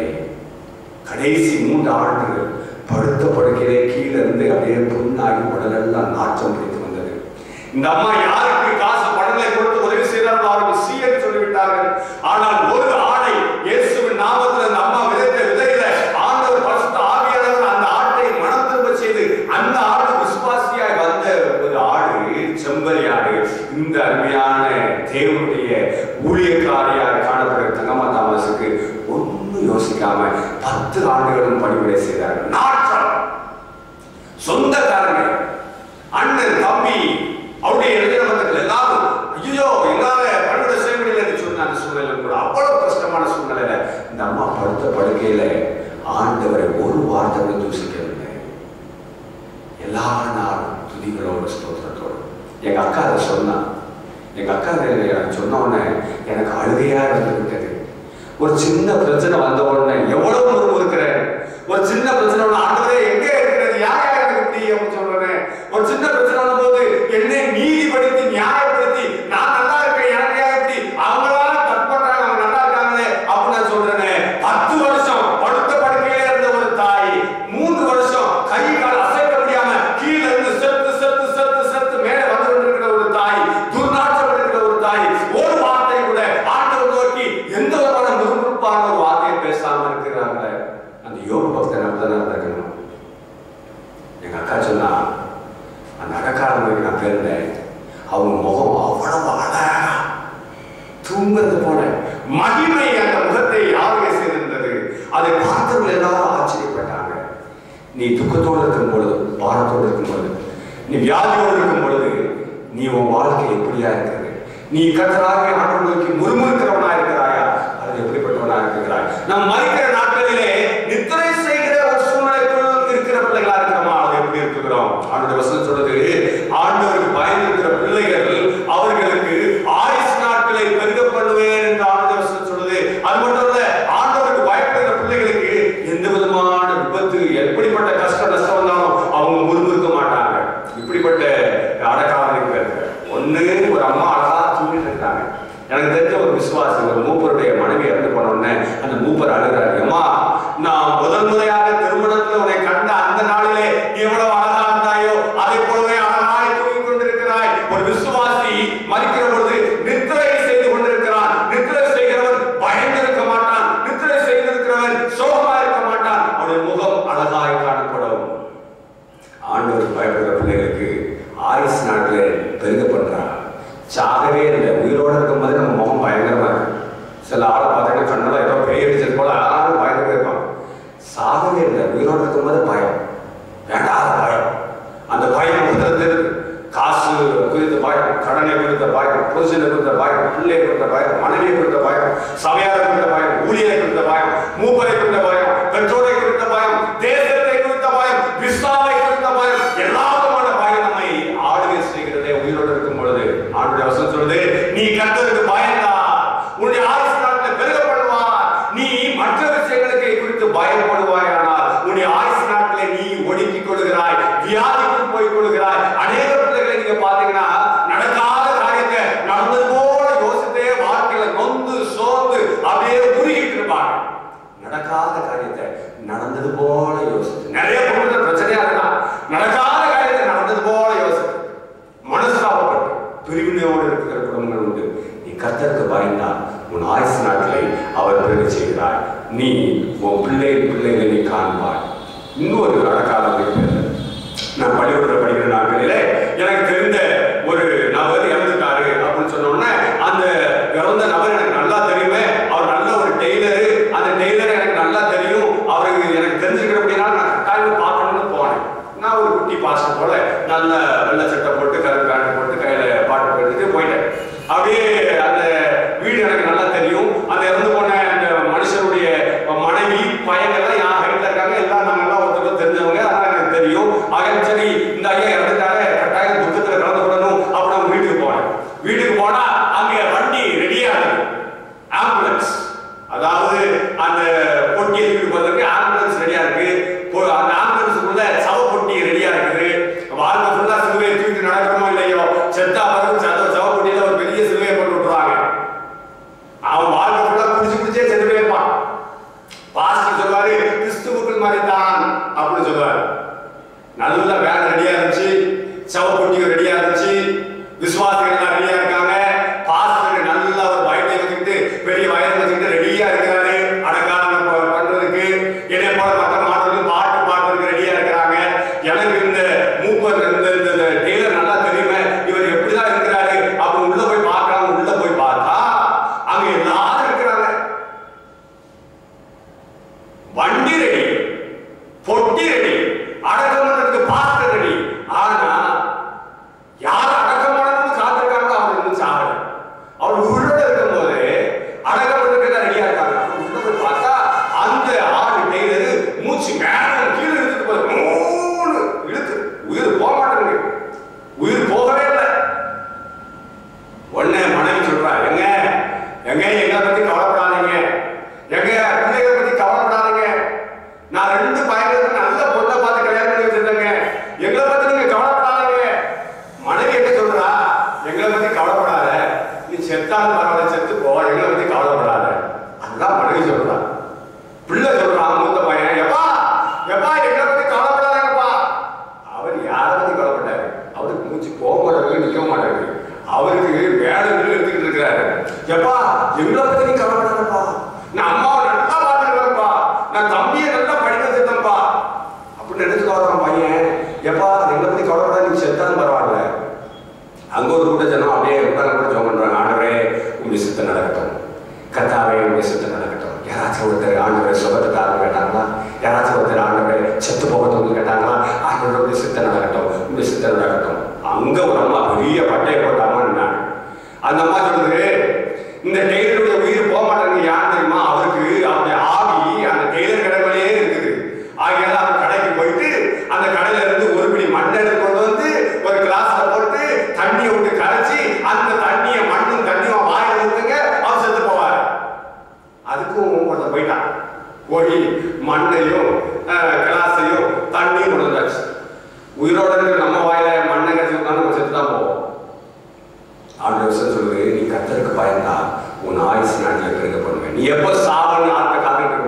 கடைசி மூன்று ஆண்டுகள் படுத்த படுக்கையிலே கீழே இருந்து அப்படியே புண்ணாகி உடலெல்லாம் நாற்றம் பிடித்து வந்தது இந்த அம்மா யாருக்கு காசு பணங்களை கொடுத்து உதவி செய்தார்கள் அவர்கள் சீ என்று சொல்லிவிட்டார்கள் ஆனால் ஒரு ஆணை இயேசுவின் நாமத்தில் அந்த அம்மா விதைத்த விதையில ஆண்டவர் பரிசுத்த ஆவியானவர் அந்த ஆட்டை மனம் திரும்ப செய்து அந்த ஆடு விசுவாசியாய் வந்த ஒரு ஆடு செம்பரி ஆடு இந்த அருமையான தேவனுடைய ஊழியக்காரியாக காணப்படுகிற தங்கம்மா தாமஸுக்கு ஒன்றும் யோசிக்காம பத்து ஆண்டுகளும் பணிவிடை செய்தார்கள் நாற்றம் சொந்தக்காரங்க அண்ணன் தம்பி அவருடைய இளைஞர்கள் எல்லாரும் ஐயோ எங்களால பணிவிடை செய்ய முடியல என்று சொன்ன அந்த சூழ்நிலை கூட அவ்வளவு கஷ்டமான சூழ்நிலையில இந்த அம்மா படுத்த படுக்கையில ஆண்டவரை ஒரு வார்த்தை கூட தூசிக்கவில்லை எல்லா நாளும் துதிகளோடு ஸ்தோத்திரத்தோடு எங்க அக்கா அதை சொன்னா எங்க அக்கா அதை எனக்கு சொன்ன உடனே எனக்கு அழுகையா இருந்து விட்டது ஒரு சின்ன பிரச்சனை வந்த உடனே எவ்வளவு முறுமுறுக்கிறேன் ஒரு சின்ன பிரச்சனை வந்தா, ஆண்டவரே எங்கே இருக்கிறது யார் யார் எனக்கு இப்படி அப்படின்னு சொல்றேன் ஒரு சின்ன பிரச்சனை வரும்போது என்னை நீதிப்படுத்தி நியாயப்படுத்தி நான் நல்லா இருக்கேன் எனக்கு ஏன் இப்படி அவங்களால தப்பு பண்றாங்க அவங்க நல்லா இருக்காங்களே அப்படின்னு நான் சொல்றேன் பத்து வருஷம் படுத்த படுக்கையில இருந்த ஒரு தாய் மூன்று வருஷம் கை கால் அசைக்க முடியாம கீழே இருந்து செத்து செத்து செத்து செத்து மேலே வந்து கொண்டிருக்கிற ஒரு தாய் துர்நாற்றம் இருக்கிற ஒரு தாய் ஒரு வார்த்தை கூட ஆண்டவர் நோக்கி எந்த விதமான முறுமுறுப்பான ஒரு வார்த்தையை பேசாம இருக்கிறாங்களே அந்த யோக பக்தன் அப்படிதான் இருக்கணும் எங்க அக்கா சொன்னா அந்த அடக்காரங்களுக்கு நான் பிறந்தேன் அவங்க முகம் அவ்வளவு அழகா தூங்குறது போல மகிமை அந்த முகத்தை யாருமே செய்திருந்தது அதை பார்த்தவர்கள் எல்லாரும் ஆச்சரியப்பட்டாங்க நீ துக்கத்தோடு இருக்கும் பொழுது பாரத்தோடு இருக்கும் பொழுது நீ வியாதியோடு இருக்கும் பொழுது நீ உன் வாழ்க்கை எப்படியா இருக்கிறது நீ கத்தராக ஆண்டவர்களுக்கு முறுமுறுக்கிறவனா இருக்கிறாயா அது எப்படிப்பட்டவனா இருக்கிறாய் நாம் மறிக்கிற நாட்களிலே நித்திரை செய்கிற ஒரு சூழ்நிலைக்குள் இருக்கிற பிள்ளைகளா இருக்கிறோமா அது எப்படி இருக்கிறோம் அவனுடைய ஒருத்தர் அழுகிறார் அம்மா நான் முதல் முறையாக திருமணத்தில் உன்னை கண்ட அந்த நாளிலே நீ எவ்வளவு அழகா இருந்தாயோ அதை போலவே அழகாய் தூங்கிக் கொண்டிருக்கிறாய் ஒரு விசுவாசி மறிக்கிற பொழுது நித்திரை செய்து கொண்டிருக்கிறான் நித்திரை செய்கிறவன் பயந்திருக்க மாட்டான் நித்திரை செய்திருக்கிறவன் சோகமா இருக்க மாட்டான் அவனுடைய முகம் அழகாய் காணப்படும் ஆண்டவர் பயப்படுற பிள்ளைகளுக்கு ஆயுஸ் நாட்டில் பெருக பண்றான் சாகவே இல்லை உயிரோட இருக்கும்போது நம்ம முகம் பயங்கரமா இருக்கு சில ஆளை பார்த்தீங்கன்னா கண்ணெல்லாம் ஏதோ பேய் அடிச்சது போல யாரும் பயந்துட்டே இருப்பான் சாகவே இல்லை உயிரோட இருக்கும்போது பயம் வேண்டாத பயம் அந்த பயம் முதல்ல இருக்கு காசு குறித்த பயம் கடனை குறித்த பயம் புருஷனை குறித்த பயம் பிள்ளை குறித்த பயம் மனைவி குறித்த பயம் சமையாரை குறித்த பயம் ஊழியரை குறித்த பயம் மூப்பரை குறித்த பயம் பெற்றோரை குறித்த பயம் தேசத்தை குறித்த பயம் விஸ்வாவை குறித்த பயம் எல்லா விதமான பயம் நம்மை ஆளுகை செய்கிறதே உயிரோடு இருக்கும் பொழுது ஆண்டுடைய வசனம் சொல்லுது நீ கர்த்தருக்கு பயந்தா உன்னுடைய ஆயுசு நாட்டில் பெருக பண்ணுவார் நீ மற்ற விஷயங்களுக்கு குறித்து பயப்படுவாயானால் உன்னுடைய ஆயுசு நாட்டிலே நீ ஒடுக்கிக் கொள்கிறாய் வியாதிக்குள் போய் கொள்கிறாய் அநேக பிள்ளைகளை நீங்க பாத்தீங்கன்னா நடக்காத காரியத்தை நடந்தது போல யோசித்தே வாழ்க்கையில நொந்து சோர்ந்து அப்படியே உருகிட்டு இருப்பாங்க நடக்காத காரியத்தை நடந்தது போல யோசித்து நிறைய பொருட்கள் பிரச்சனையா இருக்கலாம் நடக்காத காரியத்தை நடந்தது போல யோசித்து மனஸ்தாபப்பட்டு பிரிவினையோடு இருக்கிற குடும்பங்கள் உண்டு நீ கர்த்தருக்கு பயந்தா உன் ஆயுசு நாட்களை அவர் பெருக செய்கிறாய் நீ உன் பிள்ளை பிள்ளைகளை நீ காண்பாய் இன்னொரு நடக்காத இருக்கிறது நான் பள்ளிக்கூடத்தில் படிக்கிற நாட்களிலே எனக்கு தெரிந்த ஒரு நபர் இறந்துட்டாரு அப்படின்னு சொன்ன உடனே அந்த இறந்த நபர் எனக்கு நல்லா தெரியுமே அவர் நல்ல ஒரு டெய்லரு அந்த டெய்லர் எனக்கு நல்லா தெரியும் அவருக்கு எனக்கு தெரிஞ்சுக்கிற அப்படின்னா நான் கட்டாயம் பார்க்கணும்னு போனேன் நான் ஒரு குட்டி பாசம் போல நல்ல வெள்ளை சட்டை போட்டு கருப்பு பேண்ட் போட்டு கையில பாட்டு எடுத்துட்டு போயிட்டேன் அப்படியே அந்த வீடு எனக்கு நல்லா தெரியும் அந்த இறந்து போன அந்த மனுஷனுடைய மனைவி பையங்கள்லாம் என் ஹைட்ல இருக்காங்க எல்லாம் நாங்கெல்லாம் ஒருத்தருக்கு தெரிஞ்சவங்க அதெல்லாம் எனக்கு தெரியும் ஆக சரி இந்த ஐயா இறந்துட்டாரு கட்டாயம் துக்கத்துல கலந்து கொள்ளணும் அப்படி நான் வீட்டுக்கு போனேன் வீட்டுக்கு போனா அங்க வண்டி ரெடியா இருக்கு ஆம்புலன்ஸ் அதாவது அந்த பொட்டியை தூக்கிட்டு போறதுக்கு ஆம்புலன்ஸ் ரெடியா இருக்கு போ- அந்த ஆம்புலன்ஸுக்குள்ள சவ பொட்டி ரெடியா இருக்குது வாழ்க்கை ஃபுல்லா சிலுவையை தூக்கிட்டு நடக்கிறோமோ இல்லையோ செத்தா வரும் சத சவ பொட்டியில ஒரு பெரிய சிலுவையை போட்டு விட்டுருவாங்க அவன் வாழ்க்கை ஃபுல்லா குடிச்சு குடிச்சே செத்து போயிருப்பான் பாஸ்டர் சொல்வாரு கிறிஸ்துவுக்குள் மறைத்தான் அப்படின்னு சொல்லுவாரு நல்ல வேன் ரெடியா இருந்துச்சு சவப்பொட்டியும் ரெடியா இருந்துச்சு விசுவாசிகள் எல்லாம் ரெடியா இருக்காங்க பாஸ்டர் நல்ல ஒரு பயத்தை வச்சுக்கிட்டு பெரிய வயது வச்சுக்கிட்டு ரெடியா இருக்கிறாரு அடங்காரம் ப- பண்றதுக்கு என்னை போல மற்ற மாணவர்கள் பாட்டு பாடுறதுக்கு ரெடியா இருக்கிறாங்க எனக்கு இந்த மூப்பர் இந்த இந்த இந்த டெய்லர் நல்லா தெரியுமே இவர் எப்படிதான் இருக்கிறாரு அப்படி உள்ள போய் பார்க்கலாம் உள்ள போய் பார்த்தா அங்க எல்லாரும் இருக்கிறாங்க வண்டி ரெடி பொட்டி ரெடி அடக்கம் பண்றதுக்கு பாஸ்டர் ரெடி ஆனா யார் அடக்கம் பண்ணணும்னு காத்திருக்காங்களோ அவர் இன்னும் சாகல அவர் உயிரோட இருக்கும்போது அடக்கம் பண்றதுக்கு ரெடியா இருக்காங்க ஆனா உள்ள போய் பார்த்தா அந்த ஆடு டெய்லரு மூச்சு மேல கீழே இழுத்துட்டு போய் மூணு இழுத்து உயிர் போக மாட்டேங்குது உயிர் போகவே இல்லை உடனே மனைவி சொல்றா எங்க எங்க எங்களை பத்தி கவலைப்படாதீங்க எங்க பிள்ளைகளை பத்தி கவலைப்படாதீங்க நான் ரெண்டு பையனுக்கு நல்ல பொண்ணை பார்த்து கல்யாணம் பண்ணி வச்சிருந்தேங்க எங்களை பத்தி நீங்க கவலைப்படாதீங்க மனைவி என்ன சொல்றா எங்களை பத்தி கவலைப்படாத நீ செத்தாலும் பரவாயில்ல செத்து போ எங்களை பத்தி கவலைப்படாத அதுதான் மனைவி சொல்றா பிள்ளை சொல்றான் மூத்த பையன் எப்பா எப்பா எங்களை பத்தி கவலைப்படாதீங்கப்பா அவர் யாரை பத்தி கவலைப்பட்டாரு அவருக்கு மூச்சு போக மாட்டாரு நிக்க மாட்டாரு அவருக்கு வேலை எடுத்துக்கிட்டு இருக்கிறாரு எப்பா எங்களை பத்தி நீ கவலைப்படாதப்பா நான் அம்மாவை நல்லா பார்த்துக்கிறேன்ப்பா நான் தம்பியை நல்லா படிக்க வச்சிருந்தேன்ப்பா அப்படின்னு நினைச்சு கவலைப்படுறான் பையன் எப்பா எங்களை பத்தி கவலைப்படாத நீ செத்தாலும் பரவாயில்ல அங்க ஒரு கூட்ட ஜனம் அப்படியே உட்கார்ந்து கூட ஜோம் பண்றாங்க ஆண்டவரே உங்க சித்தம் நடக்கட்டும் கத்தாவே உங்க சித்தம் நடக்கட்டும் யாராச்சும் ஒருத்தர் ஆண்டவரே சுகத்தை தாழ்வு கேட்டாங்களா யாராச்சும் ஒருத்தர் ஆண்டவரே செத்து போகட்டும் கேட்டாங்களா ஆண்டவரே உங்க சித்தம் நடக்கட்டும் உங்க சித்தம் நடக்கட்டும் அங்க ஒரு அம்மா பெரிய பட்டையை போட்ட அம்மா நின்னாங்க அந்த அம்மா சொல்லுது இந்த டெய்லருடைய உயிர் போக மாட்டேங்குது யார் தெரியுமா அவருக்கு அவருடைய ஆவி அந்த டெய்லர் கடையிலேயே இருக்குது ஆகையால அவர் கடைக்கு போயிட்டு அந்த கடையில இருந்து ஒரு பிடி மண்ணை எடுத்து கொண்டு வந்து ஒரு கிளாஸ்ல போட்டு தண்ணியை விட்டு கரைச்சி அந்த தண்ணியை மண்ணும் தண்ணியும் வாயில ஊத்துங்க அவர் செத்து போவார் அதுக்கும் ஒருத்தன் போயிட்டான் போய் மண்ணையும் அஹ், கிளாஸையும் தண்ணியும் கொண்டு வந்தாச்சு உயிரோட இருக்கிற நம்ம வாயில மண்ணை கரைச்சி நம்ம செத்து தான் போவோம் ஆண்டவர் சொல்லுது நீ கத்தருக்கு பயந்தா உன் ஆயுசு நாட்டில் பெருக பண்ணுவேன் நீ எப்போ சாவன்னு ஆத்த காத்துட்டு இருக்க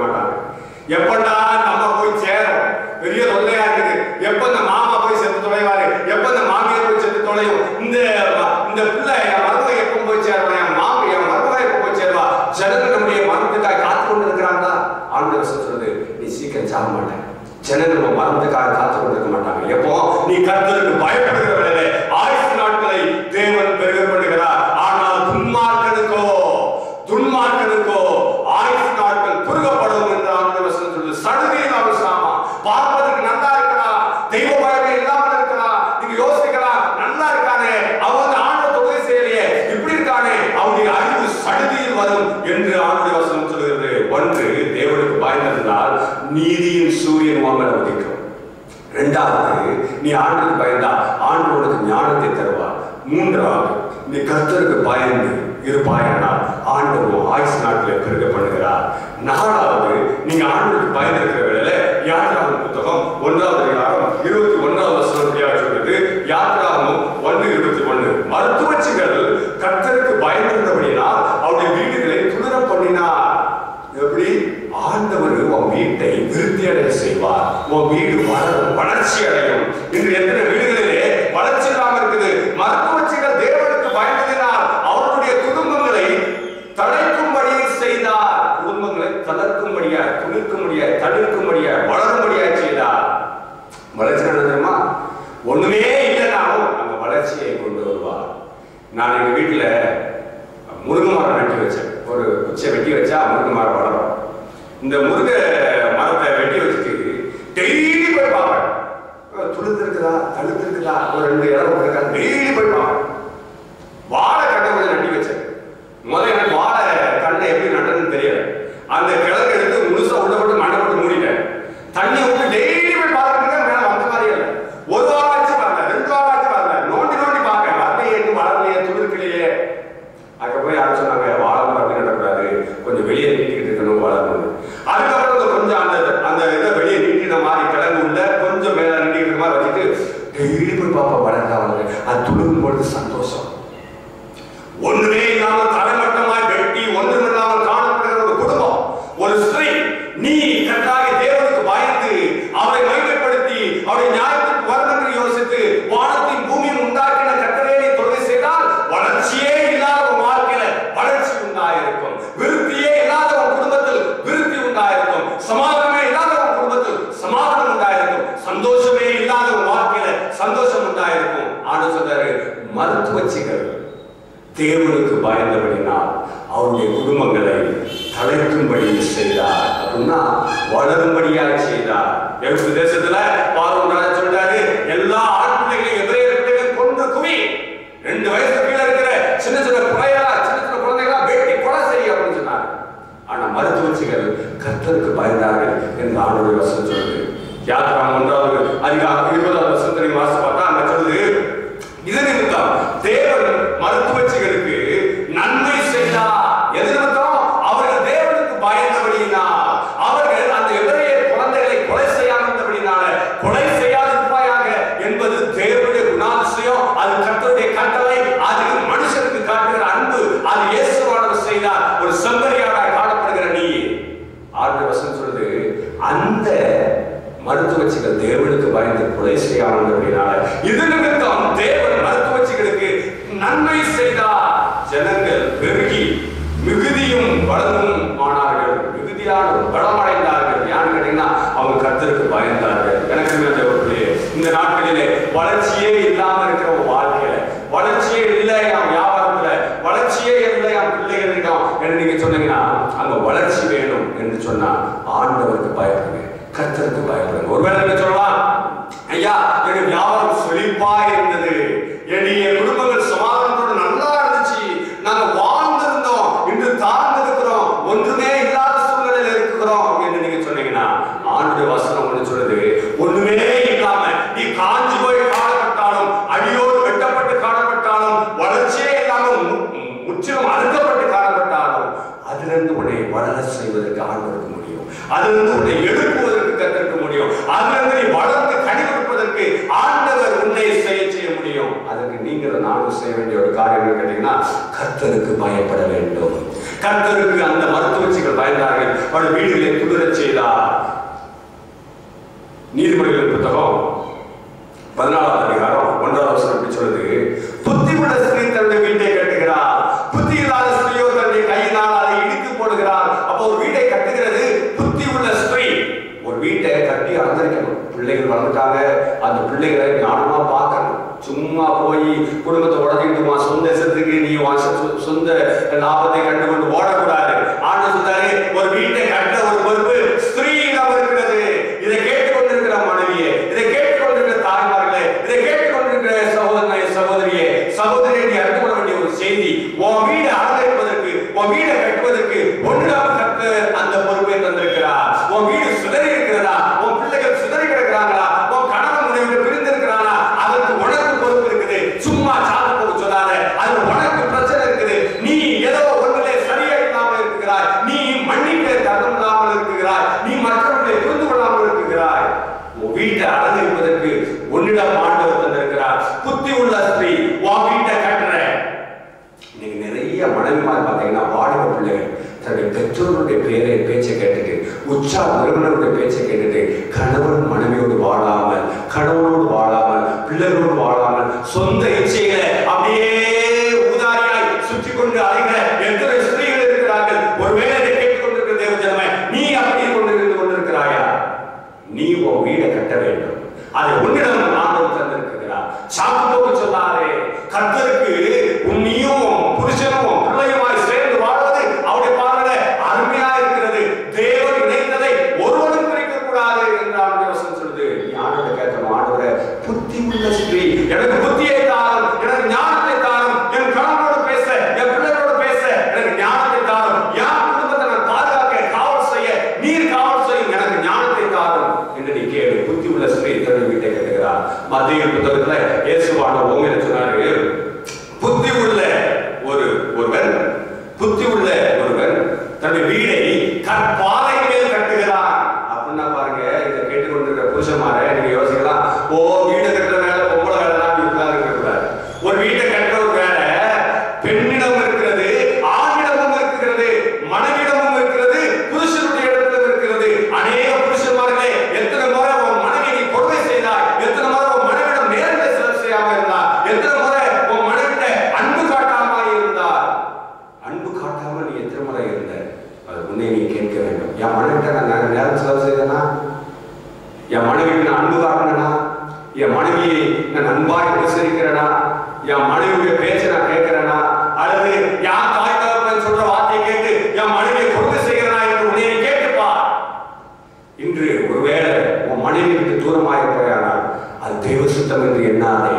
எப்படா நம்ம போய் சேரும் பெரிய தொல்லையா இருக்குது எப்ப இந்த மாமா போய் செத்து தொலைவாரு எப்ப இந்த மாமியார் போய் செத்து தொலையும் இந்த ம- இந்த பிள்ளை என் மருமக எப்ப போய் சேருவா என் மாமி என் மருமக எப்ப போய் சேருவா ஜனங்கள் நம்முடைய மரணத்துக்காக காத்து கொண்டு இருக்கிறாங்களா ஆண்டவர் சொல்றது நீ சீக்கிரம் சாக மாட்டேன் ஜனங்கள் உன் மரணத்துக்காக காத்து கொண்டு இருக்க மாட்டாங்க எப்போ நீ கர்த்தருக்கு பயப்படுகிற வேலையிலே ஆயுசு நாட்களை தேவன் பெருக பண்ணுகிறார் ஆனால் துன்மார்க்கனுக்கோ துன்மார்க்கனுக்கோ ஆயுசு நாட்கள் குறுகப்படும் என்று ஆண்டு வசனம் சொல்லுது சடுதியில் அவசாமா பார்ப்பதற்கு நல்லா இருக்கலாம் தெய்வ பயமே இல்லாமல் இருக்கலாம் நீங்க யோசிக்கலாம் நல்லா இருக்கானே அவன் ஆண்ட தொகை செய்யலையே இப்படி இருக்கானே அவனுடைய அறிவு சடுதியில் வரும் என்று ஆண்டுடைய வசனம் சொல்கிறது ஒன்று தேவனுக்கு பயந்திருந்தால் நீதியின் சூரியன் உன் உதிக்கும் இரண்டாவது நீ ஆண்டுக்கு பயந்தா ஆண்டு உனக்கு ஞானத்தை தருவார் மூன்றாவது நீ கர்த்தருக்கு பயந்து இருப்பாயனால் ஆண்டவர் ஆயுசு நாட்டிலே பெருக பண்ணுகிறார் நாலாவது நீங்க ஆண்டுக்கு பயந்திருக்கிற வேளையில யாத்திராகும் புத்தகம் ஒன்றாவது அதிகாரம் இருபத்தி ஒன்றாவது வசனத்தையா சொல்றது யாத்திராகமும் ஒன்று இருபத்தி ஒன்று மருத்துவச்சிகள் கர்த்தருக்கு பயந்திருந்தபடினால் அவருடைய வீடுகளை துளிர பண்ணினார் எப்படி ஆண்டவர் உன் வீட்டை விருத்தி அடைய செய்வார் உன் வீடு வளரும் வளர்ச்சி அடையும் இன்று எத்தனை வீடுகளிலே வளர்ச்சி இல்லாம இருக்குது மருத்துவச்சிகள் தேவனுக்கு பயந்ததினால் அவருடைய குடும்பங்களை தழைக்கும்படி செய்தார் குடும்பங்களை தளர்க்கும்படியாய் துணிக்கும்படியாய் தடுக்கும்படியாய் வளரும்படியாய் செய்தார் வளர்ச்சி என்ன தெரியுமா ஒண்ணுமே இல்லைனாலும் அந்த வளர்ச்சியை கொண்டு வருவார் நான் எங்க வீட்டுல முருங்கை மரம் வெட்டி வச்சேன் ஒரு குச்சை வெட்டி வச்சா முருங்கை மரம் வளரும் இந்த முருங்கை மரத்தை வெட்டி வச்சுட்டு டெய்லி போய் பார்ப்பேன் அஹ் துளுத்து இருக்குதா தழுத்து இருக்குதா ஒரு ரெண்டு இடம் இருக்கா டெய்லி போய் பார்ப்பேன் வாழை கட்டை கொஞ்சம் நட்டி வச்சேன் முதல்ல எனக்கு வாழை கண்ணை எப்படி நட்டதுன்னு தெரியல அந்த கிழங்கு எடுத்து முழுசா உள்ள போட்டு மண்ணை போட்டு மூடிட்டேன் தண்ணி விட்டு டெய்லி போய் பார்த்துட்டு மேல வந்த மாதிரியே இல்லை ஒரு வாரம் ஆச்சு வரல ரெண்டு வாரம் ஆச்சு வரல நோண்டி நோண்டி பார்க்க வரலையே இன்னும் வளரலையே துளிர்க்கலையே அங்க போய் யாரும் சொன்னாங்க வாழை மரம் நடக்கூடாது கொஞ்சம் வெளியே நீட்டிக்கிட்டு இருக்கணும் வளரணும் அதுக்கப்புறம் இந்த கொஞ்சம் அந்த அந்த இதை வெளியே நீட்டின மாதிரி கிழங்கு உள்ள கொஞ்சம் மேல நீட்டிக்கிற மாதிரி வச்சுட்டு டெய்லி போய் பார்ப்போம் வளர்ந்தா வளருது அது துளுக்கும் பொழுது சந்தோஷம் ஒண்ணுமே இல்லாமல் தலைமட்டமாய் வெட்டி ஒன்றுமில்லாமல் காணப்படுகிற ஒரு குடும்பம் ஒரு ஸ்திரீ நீ கட்டாய தேவனுக்கு பயந்து அவரை மைமைப்படுத்தி அவருடைய நியாயத்துக்கு வரும் என்று யோசித்து வானத்தின் பூமியும் உண்டாக்கின கட்டளை நீ தொழுகை செய்தால் வளர்ச்சியே இல்லாத ஒரு வாழ்க்கையில வளர்ச்சி உண்டாயிருக்கும் விருத்தியே இல்லாத ஒரு குடும்பத்தில் விருத்தி உண்டாயிருக்கும் சமாதானமே இல்லாத ஒரு குடும்பத்தில் சமாதானம் உண்டாயிருக்கும் சந்தோஷமே இல்லாத ஒரு வாழ்க்கையில சந்தோஷம் உண்டாயிருக்கும் ஆண்டு சொல்றாரு மருத்துவச்சிகள் தேவனுக்கு பயந்தபடினால் அவருடைய குடும்பங்களை தலைக்கும்படி செய்தார் அப்படின்னா வளரும்படியாக செய்தார் எழுப்பு தேசத்துல பார்வன் ராஜா சொல்றாரு எல்லா ஆண் பிள்ளைகளையும் எதிரே பிள்ளைகளையும் கொண்டு குவி ரெண்டு வயசு கீழே இருக்கிற சின்ன சின்ன குறையலா சின்ன சின்ன குழந்தைகளா வெட்டி கொலை செய்ய அப்படின்னு சொன்னார் ஆனா மருத்துவச்சிகள் கர்த்தருக்கு பயந்தார்கள் என்று ஆண்டுடைய வசனம் சொல்லுது யாத்திரா ஒன்றாவது அதிகாரம் இருபதாவது வசனத்தை வாசி பார்த்தா அங்க சொல்லுது இது நிமித்தம் தேவன் மருத்துவச்சிகளுக்கு நன்மை செய்தார் எது நிமித்தம் அவர்கள் தேவனுக்கு பயந்தபடியினால் அவர்கள் அந்த எதிரைய குழந்தைகளை கொலை செய்யாதபடினால கொலை செய்யாதிருப்பாயாக என்பது தேவனுடைய குணாதிசயம் அது கர்த்தருடைய கட்டளை அது மனுஷனுக்கு காட்டுகிற அன்பு அது இயேசுவானவர் செய்தார் ஒரு செம்பரியாராய் காணப்படுகிற நீ ஆண்டு வசனம் சொல்லுது அந்த மருத்துவச்சிகள் தேவனுக்கு பயந்து கொலை செய்யாமல் அப்படினால இது நிமித்தம் தேவன் மருத்துவச்சிகளுக்கு நன்மை செய்தார் ஜனங்கள் பெருகி மிகுதியும் பலமும் ஆனார்கள் மிகுதியான பலமடைந்தார்கள் யான்னு கேட்டீங்கன்னா அவங்க கர்த்தருக்கு பயந்தார்கள் எனக்கு தேவர்களே இந்த நாட்களிலே வளர்ச்சியே இல்லாம இருக்கிற ஒரு வாழ்க்கையில வளர்ச்சியே இல்லை என் வியாபாரத்துல வளர்ச்சியே இல்லை என் பிள்ளைகளிடம் என்று நீங்க சொன்னீங்கன்னா அங்க வளர்ச்சி வேணும் என்று சொன்னா ஆண்டவருக்கு பயப்படுங்க கர்த்தருக்கு பயப்படுங்க ஒருவேளை நீங்க சொல்லலாம் ஐயா என்னுடைய வியாபாரம் செழிப்பா இருந்தது என்னுடைய குடும்பங்கள் சமாதானத்தோட நல்லா இருந்துச்சு நாங்க வாழ்ந்திருந்தோம் இன்று தாழ்ந்து இருக்கிறோம் ஒன்றுமே இல்லாத சூழ்நிலையில இருக்கிறோம் என்று நீங்க சொன்னீங்கன்னா ஆண்டுடைய வசனம் ஒன்று சொல்லுது ஒண்ணுமே இல்லாம நீ காஞ்சி போய் காணப்பட்டாலும் அடியோடு வெட்டப்பட்டு காணப்பட்டாலும் வளர்ச்சியே இல்லாம மு- முற்றிலும் அறுக்கப்பட்டு காணப்பட்டாலும் அதிலிருந்து உன்னை வளர செய்வதற்கு ஆண்டவருக்கு முடியும் அதிலிருந்து உன்னை எழுப்புவதற்கு கத்திருக்க முடியும் அதிலிருந்து நீ வளர்ந்து கனி கொடுப்பதற்கு ஆண்டவர் உன்னை செய்ய செய்ய முடியும் அதற்கு நீங்கள் நானும் செய்ய வேண்டிய ஒரு காரியம் என்ன கேட்டீங்கன்னா கர்த்தருக்கு பயப்பட வேண்டும் கர்த்தருக்கு அந்த மருத்துவச்சிகள் பயந்தார்கள் அவருடைய வீடுகளை குளிரச் செய்தார் நீதிமொழிகள் புத்தகம் பதினாலாவது அதிகாரம் ஒன்றாவது வசனம் இப்படி சொல்லுது புத்தி உள்ள ஸ்திரீ தன்னுடைய வீட்டை கட்டுகிறார் புத்தி இல்லாத ஸ்திரீயோ தன்னுடைய கையினால் அதை இடித்து போடுகிறார் அப்போ ஒரு வீட்டை கட்டுகிறது புத்தி உள்ள ஸ்திரீ ஒரு வீட்டை கட்டி அலங்கரிக்கணும் பிள்ளைகள் வளர்ந்துட்டாங்க அந்த பிள்ளைகளை ஞானமா பார்க்கணும் சும்மா போய் குடும்பத்தை உடஞ்சிட்டுமா சொந்த இசத்துக்கு நீ உன் சொ- சொந்த லாபத்தை கண்டு கொண்டு ஓடக்கூடாது ஆண்டு சொல்றாரு ஒரு வீட்டை கட்ட ஒரு பொறுப்பு ஸ்திரீயிடம் இருக்கிறது இதை கேட்டுக்கொண்டிருக்கிற மனைவியே இதை கேட்டுக்கொண்டிருக்கிற தாய்மார்களே இதை கேட்டுக்கொண்டிருக்கிற சகோதரனே சகோதரியே சகோதரியை நீ அறிந்து கொள்ள வேண்டிய ஒரு செய்தி உன் வீடு அலங்கரிப்பதற்கு உன் வீடை கட்டுவதற்கு ஒன்றாம் கற்று அந்த பொறுப்பை தந்திருக்கிறார் உன் வீடு சிதறி இருக்கிறதா உன் பிள்ளைகள் சிதறி கிடக்கிறாங்களா உன் கணவன் மனைவி பிரிந்திருக்கிறானா அதற்கு உனக்கு பொறுப்பு இருக்குது சும்மா சாக்கு போக்கு சொல்லாத அது உனக்கு பிரச்சனை இருக்குது நீ ஏதோ ஒன்றிலே சரியா இல்லாமல் இருக்கிறாய் நீ மன்னிக்க தரம் இல்லாமல் இருக்கிறாய் நீ மற்றவர்களை புரிந்து கொள்ளாமல் இருக்கிறாய் உன் வீட்டை அலங்கரிப்பதற்கு உன்னிடம் ஆண்டவர் தந்திருக்கிறார் புத்தி உள்ள ஸ்திரீ உன் வீட்டை கட்டுற இன்னைக்கு நிறைய மனைவிமார் பார்த்தீங்கன்னா வாடகை பிள்ளைகள் தன்னுடைய பெற்றோருடைய பேரை பேச்சை கேட்டுட்டு உச்சா நிறுவனருடைய பேச்சை கேட்டுட்டு கணவன் மனைவியோடு வாழாமல் கணவனோடு வாழாமல் பிள்ளைகளோடு வாழாமல் சொந்த இச்சைகளை அப்படியே ஊதாரியாய் சுற்றி கொண்டு அலைகிற எத்தனை ஸ்திரீகள் இருக்கிறார்கள் ஒருவேளை இதை கேட்டுக்கொண்டிருக்கிற தேவஜனமே நீ அப்படி கொண்டிருந்து கொண்டிருக்கிறாயா நீ உன் வீடை கட்ட வேண்டும் அதை உன்னிடம் ஆண்டவர் தந்திருக்கிறார் சாக்கு போக்கு சொல்லாதே கர்த்தருக்கு உன் நீயும் உன் புருஷனும் உன் பிள்ளையுமாய் சேர்ந்து வாழ்வது அவருடைய பார்வையில அருமையா இருக்கிறது தேவன் இணைத்ததை ஒருவனும் பிரிக்க கூடாது என்று ஆண்டவர் வசனம் சொல்லுது நீ ஆண்டவரை கேட்கணும் ஆண்டவரை புத்தி உள்ள ஸ்திரீ எனக்கு புத்தியை தாரும் எனக்கு ஞானத்தை தாரும் என் கணவனோடு பேச என் பிள்ளைகளோடு பேச எனக்கு ஞானத்தை தாரும் என் குடும்பத்தை நான் பாதுகாக்க காவல் செய்ய நீர் காவல் செய்யும் எனக்கு ஞானத்தை தாரும் என்று நீ கேளு புத்தி உள்ள ஸ்திரீ தன்னுடைய வீட்டை கட்டுகிறார் மத்திய புத்தகத்துல இயேசுவான ஓமையில சொன்னாரு புத்தி உள்ள ஒரு ஒருவன் புத்தி உள்ள ஒருவன் தன்னுடைய வீடை கற்பாறை மேல் கட்டுகிறான் அப்படின்னா பாருங்க இதை கேட்டுக்கொண்டிருக்கிற புருஷமார நீங்க யோசிக்கலாம் ஓ வீடு கட்டுற வேலை பொம்பளை வேலை தான் உட்கார்ந்து கூடாது ஒரு வீட்டை கட்டுற ஒரு வேலை பெண்ணிடம் இருக்கிறது ஆணிடமும் இருக்கிறது மனைவிடமும் இருக்கிறது புருஷனுடைய இடத்திலும் இருக்கிறது அநேக புருஷன்மார்களே எத்தனை முறை உன் மனைவி நீ கொடுமை செய்தாய் எத்தனை முறை உன் மனைவிடம் நேர்மை செலவு செய்யாம இருந்தார் எத்தனை முறை உன் மனைவிட்ட அன்பு காட்டாம இருந்தார் அன்பு காட்டாம நீ எத்தனை முறை இருந்த அது உன்னை நீ கேட்க வேண்டும் என் மனைவிட்ட நான் நே- நேரம் செலவு செய்தேனா என் மனைவிக்கு நான் அன்பு காட்டினேனா என் மனைவியை நான் அன்பாய் உபசரிக்கிறேனா என் மனைவியுடைய பேச்சை நான் கேட்கிறேனா அல்லது யார் தாய் தகப்பன் சொல்ற வார்த்தையை கேட்டு என் மனைவியை கொடுத்து செய்கிறேனா என்று உன்னை நீ கேட்டுப்பா இன்று ஒருவேளை உன் மனைவி விட்டு தூரமாக போயானால் அது தெய்வ சுத்தம் என்று எண்ணாதே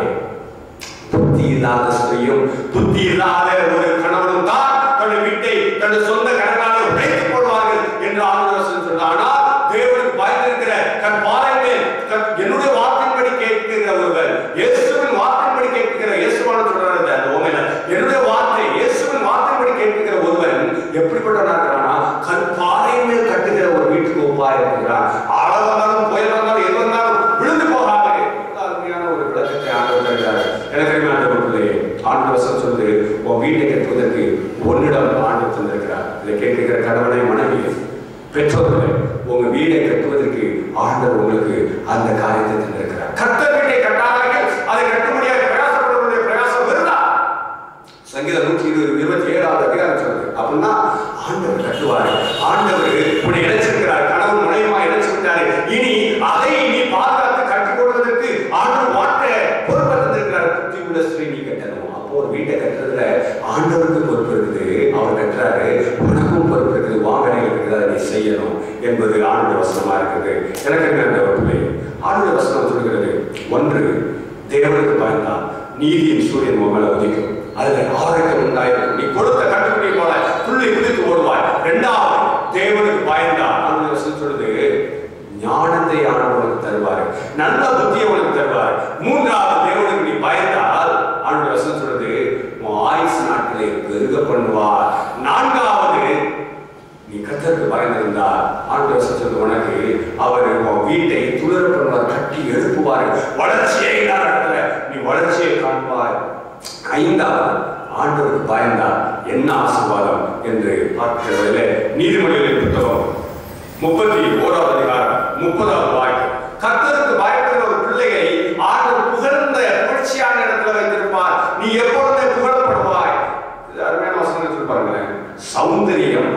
புத்தி இல்லாத ஸ்திரீயும் புத்தி இல்லாத ஒரு கணவனும் தான் தன்னுடைய வீட்டை தன்னுடைய சொந்த கடனாலே உடைத்து போடுவார்கள் என்று ஆலோசனை சொன்னார் ஆனால் தேவனுக்கு பயந்திருக்கிற கண் பாருங்கள் என்னுடைய வார்த்தையின்படி கேட்கிற ஒருவர் இயேசுவின் வார்த்தையின்படி கேட்கிற இயேசுவான சொல்றாரு அந்த ஓமையில என்னுடைய வார்த்தை இயேசுவின் வார்த்தையின்படி கேட்கிற ஒருவன் எப்படிப்பட்டவனா இருக்கிறானா கண் பாறை மேல் கட்டுகிற ஒரு வீட்டுக்கு ஒப்பாய் இருக்கிறான் ஆழ வந்தாலும் புயல் வந்தாலும் எது வந்தாலும் விழுந்து போகாது எவ்வளவு அருமையான ஒரு விளக்கத்தை ஆண்டவர் தருகிறார் எனக்கு அருமையான பிள்ளையே ஆண்டு வசம் சொல்லுது உன் வீட்டை கட்டுவதற்கு உன்னிடம் ஆண்டு தந்திருக்கிறார் இதை கேட்கிற கணவனை மனைவி பெற்றோர்கள் உங்க வீடை கட்டுவதற்கு ஆண்டவர் உங்களுக்கு அந்த காரியத்தை தந்திருக்கிறார் கர்த்தர் வீட்டை கட்டார்கள் அதை கட்ட முடியாது பிரயாசப்படுவதை பிரயாசம் வருதா சங்கீதம் நூற்றி இருபது இருபத்தி ஏழாவது அதிகாரம் சொல்லுது அப்படின்னா ஆண்டவர் கட்டுவார் ஆண்டவர் உன்னை இணைச்சிருக்கிறார் கணவன் முனையமா இணைச்சு விட்டாரு இனி அதை நீ பாதுகாத்து கட்டி போடுவதற்கு ஆண்டவர் மாற்ற பொறுப்பை தந்திருக்கிறார் புத்தி உள்ள ஸ்ரீ நீ கட்டணும் அப்போ ஒரு வீட்டை கட்டுறதுல ஆண்டவருக்கு பொறுப்பு இருக்குது அவர் கட்டுறாரு உனக்கும் பொறுப்பு இருக்குது வாங்கலை இருக்குது அதை நீ செய்யணும் என்பது ஆண்டவர் வசனமா இருக்குது எனக்கு என்ன அந்த பிள்ளை ஆண்டவர் வசனம் சொல்கிறது ஒன்று தேவனுக்கு பயந்தான் நீதியின் சூரியன் உன் மேல உதிக்கும் அதுல ஆரோக்கியம் உண்டாயிருக்கும் நீ கொடுத்த கட்டுப்படி போல துள்ளி குதித்து ஓடுவாய் இரண்டாவது தேவனுக்கு பயந்தான் ஆண்டவர் வசனம் சொல்றது ஞானத்தை ஆண்டவர் உனக்கு தருவார் நல்ல புத்தியை உனக்கு தருவார் மூன்றாவது தேவனுக்கு நீ பயந்தால் ஆண்டவர் வசனம் சொல்றது உன் ஆயுசு நாட்களை பெருக பண்ணுவார் நான்காவது நீ கத்தருக்கு பயந்திருந்தால் ஆண்டவர் சொல்றது உனக்கு அவர் உன் வீட்டை துளர பண்ணுவார் கட்டி எழுப்புவார் வளர்ச்சியை நடத்துல நீ வளர்ச்சியை காண்பாய் ஐந்தாவது ஆண்டவருக்கு பயந்தால் என்ன ஆசீர்வாதம் என்று பார்க்கிறதில் நீதிமொழிகளின் புத்தகம் முப்பத்தி ஓராவது அதிகாரம் முப்பதாவது வாய்ப்பு கர்த்தர்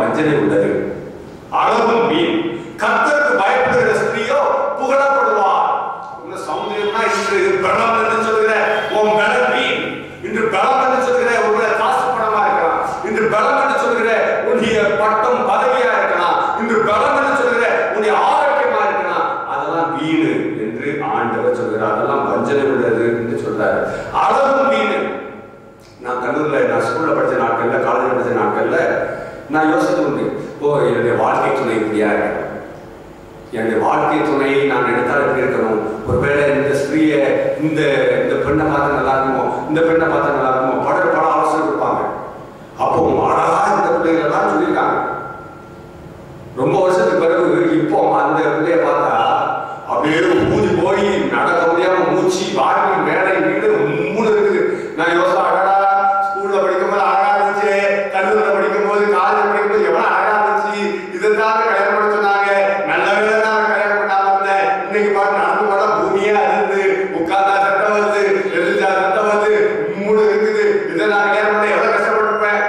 வஞ்சனை உள்ளது அழகும் வீண் கர்த்தருக்கு பயப்படுகிற ஸ்திரீயோ புகழப்படுவார் இந்த சௌந்தரியம்னா இன்று பலம் என்று சொல்கிற உன் பலம் வீண் இன்று பலம் என்று சொல்கிற உன்னுடைய காசு பணமா இருக்கலாம் இன்று பலம் என்று சொல்கிற உன்னுடைய பட்டம் பதவியா இருக்கலாம் இன்று பலம் என்று சொல்கிற உன்னுடைய ஆரோக்கியமா இருக்கலாம் அதெல்லாம் வீணு என்று ஆண்டவர் சொல்கிறார் அதெல்லாம் வஞ்சனை உள்ளது என்று சொல்றாரு அழகும் வீணு நான் கல்லூரில நான் ஸ்கூல்ல படிச்ச நாட்கள்ல காலேஜ் படிச்ச நாட்கள்ல நான் யோசித்து உண்டு ஓ என்னுடைய வாழ்க்கை துணை இப்படியா இருக்கு என்னுடைய வாழ்க்கை துணையை நான் நினைத்தால் எப்படி இருக்கணும் ஒருவேளை இந்த ஸ்திரீயை இந்த இந்த பெண்ணை பார்த்தா நல்லா இருக்குமோ இந்த பெண்ணை பார்த்தா நல்லா இருக்குமோ பட பல ஆலோசனை கொடுப்பாங்க அப்போ அழகா இந்த பிள்ளைகள் எல்லாம் சொல்லியிருக்காங்க ரொம்ப வருஷத்துக்கு பிறகு இப்போ அந்த பிள்ளைய பார்த்தா அப்படியே ஊதி போய் நடக்க முடியாம மூச்சு வாங்கி மேலே வீடு மூணு இருக்குது நான் யோசனை அழகா ஸ்கூல்ல படிக்கும்போது அழகா இருந்துச்சு கல்லூரில படிக்கும்போது காலேஜ் படிக்கும்போது எவ்வளவு அழகா இருந்துச்சு இதுதான் கல்யாணம் பண்ண சொன்னாங்க நல்ல வேலை தான் கல்யாணம் பண்ணாம இருந்தேன் இன்னைக்கு பாட்டு நடந்து போனா பூமியே அதிர்ந்து உட்கார்ந்தா சட்டம் வருது எழுந்தா சட்டம் வருது மூணு இருக்குது இதை நான் கல்யாணம் பண்ண எவ்வளவு கஷ்டப்பட்டிருப்பேன்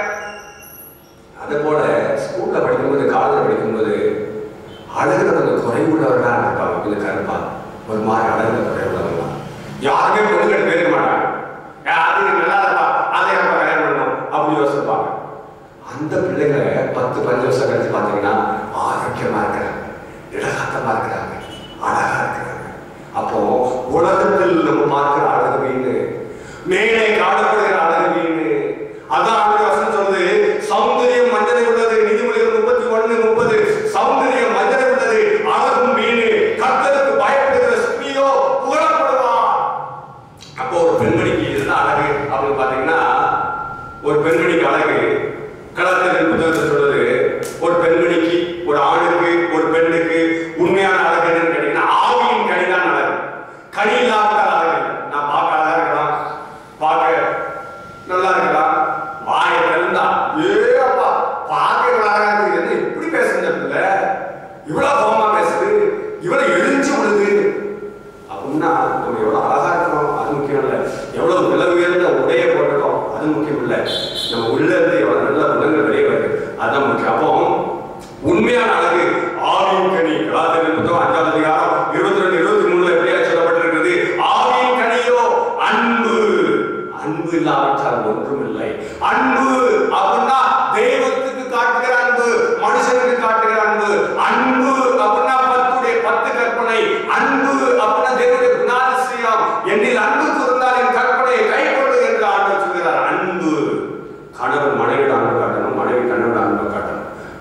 அதே போல ஸ்கூல்ல படிக்கும்போது காலேஜ் படிக்கும்போது அழகுல கொஞ்சம் குறைவுள்ளவர்களா இருப்பாங்க கொஞ்சம் கருப்பா ஒரு மாதிரி அழகுல குறைவுள்ளவர்களா யாருமே பொண்ணுகள் பேருக்க மாட்டாங்க "ஏய், அது நல்லா இருப்பா அதை நம்ம கல்யாணம் பண்ணணும் அப்படி யோசிப்பாங்க அந்த பிள்ளைங்க பத்து பஞ்சு வருஷம் கழிச்சு பார்த்தீங்கன்னா ஆரோக்கியமா இருக்கிறாங்க இடகாத்தமா இருக்கிறாங்க அழகா இருக்கிறாங்க அப்போ உலகத்தில் நம்ம பார்க்கிற அழகு வீணு மேலே காணப்படுகிற அழகு வீணு அதான் ஆண்டவர் வசனம் சொல்லுது சௌந்தரியம் மஞ்சளை உள்ளது நீதிமொழிகள் முப்பத்தி ஒண்ணு முப்பது சௌந்தரியம் மஞ்சளை உள்ளது அழகும் வீணு கர்த்தருக்கு பயப்படுகிற ஸ்திரீயோ புகழப்படுவார் அப்போ ஒரு பெண்மணிக்கு இதுதான் அழகு அப்படின்னு பாத்தீங்கன்னா ஒரு பெண்மணிக்கு அழகு களத்தில் புத்தகத்தில் சொல்றது ஒரு பெண்மணிக்கு ஒரு ஆணுக்கு ஒரு பெண்ணுக்கு உண்மையான அழகு என்னன்னு கேட்டீங்கன்னா ஆவியின் கனிதான் அழகு கனி இல்லாத அழகு இல்லை. நான் பார்க்க அழகா இருக்கலாம் பார்க்க நல்லா இருக்கலாம் வாயை திறந்தா ஏ அப்பா பார்க்க இவ்வளவு அழகா இருக்கு என்ன இப்படி பேசுங்க பிள்ளை இவ்வளவு கோபமா பேசுது இவ்வளவு எழுஞ்சி விழுது அப்படின்னா நம்ம எவ்வளவு அழகா இருக்கிறோம் அது முக்கியம் இல்லை எவ்வளவு விலை உயர்ந்த உடைய போட்டிருக்கோம் அது முக்கியம் இல்லை நம்ம உள்ள இருந்து எவ்வளவு நல்ல குணங்கள் வெளியே வருது அதுதான் முக்கியம் அப்போ உண்மையான அழகு ஆவியின் கனி கலாச்சார புத்தகம் அஞ்சாவது அதிகாரம் இருபத்தி ரெண்டு இருபத்தி மூணுல எப்படியா சொல்லப்பட்டிருக்கிறது ஆவியின் கனியோ அன்பு அன்பு இல்லாவிட்டால் ஒன்றும் இல்லை அன்பு அப்படின்னா தெய்வத்துக்கு காட்டுகிற அன்பு மனுஷனுக்கு காட்டுகிற அன்பு அன்பு அப்படின்னா பத்துடைய பத்து கற்பனை அன்பு அப்படின்னா தேவனுடைய குணாதிசயம் என்னில் அன்பு கூர்ந்தால் என் கற்பனையை கைக்கொள்ளு என்று ஆண்டவர் சொல்கிறார் அன்பு கணவன் மனைவியோட அன்பு காட்டணும் மனைவி கணவன் அன்பு காட்டணும்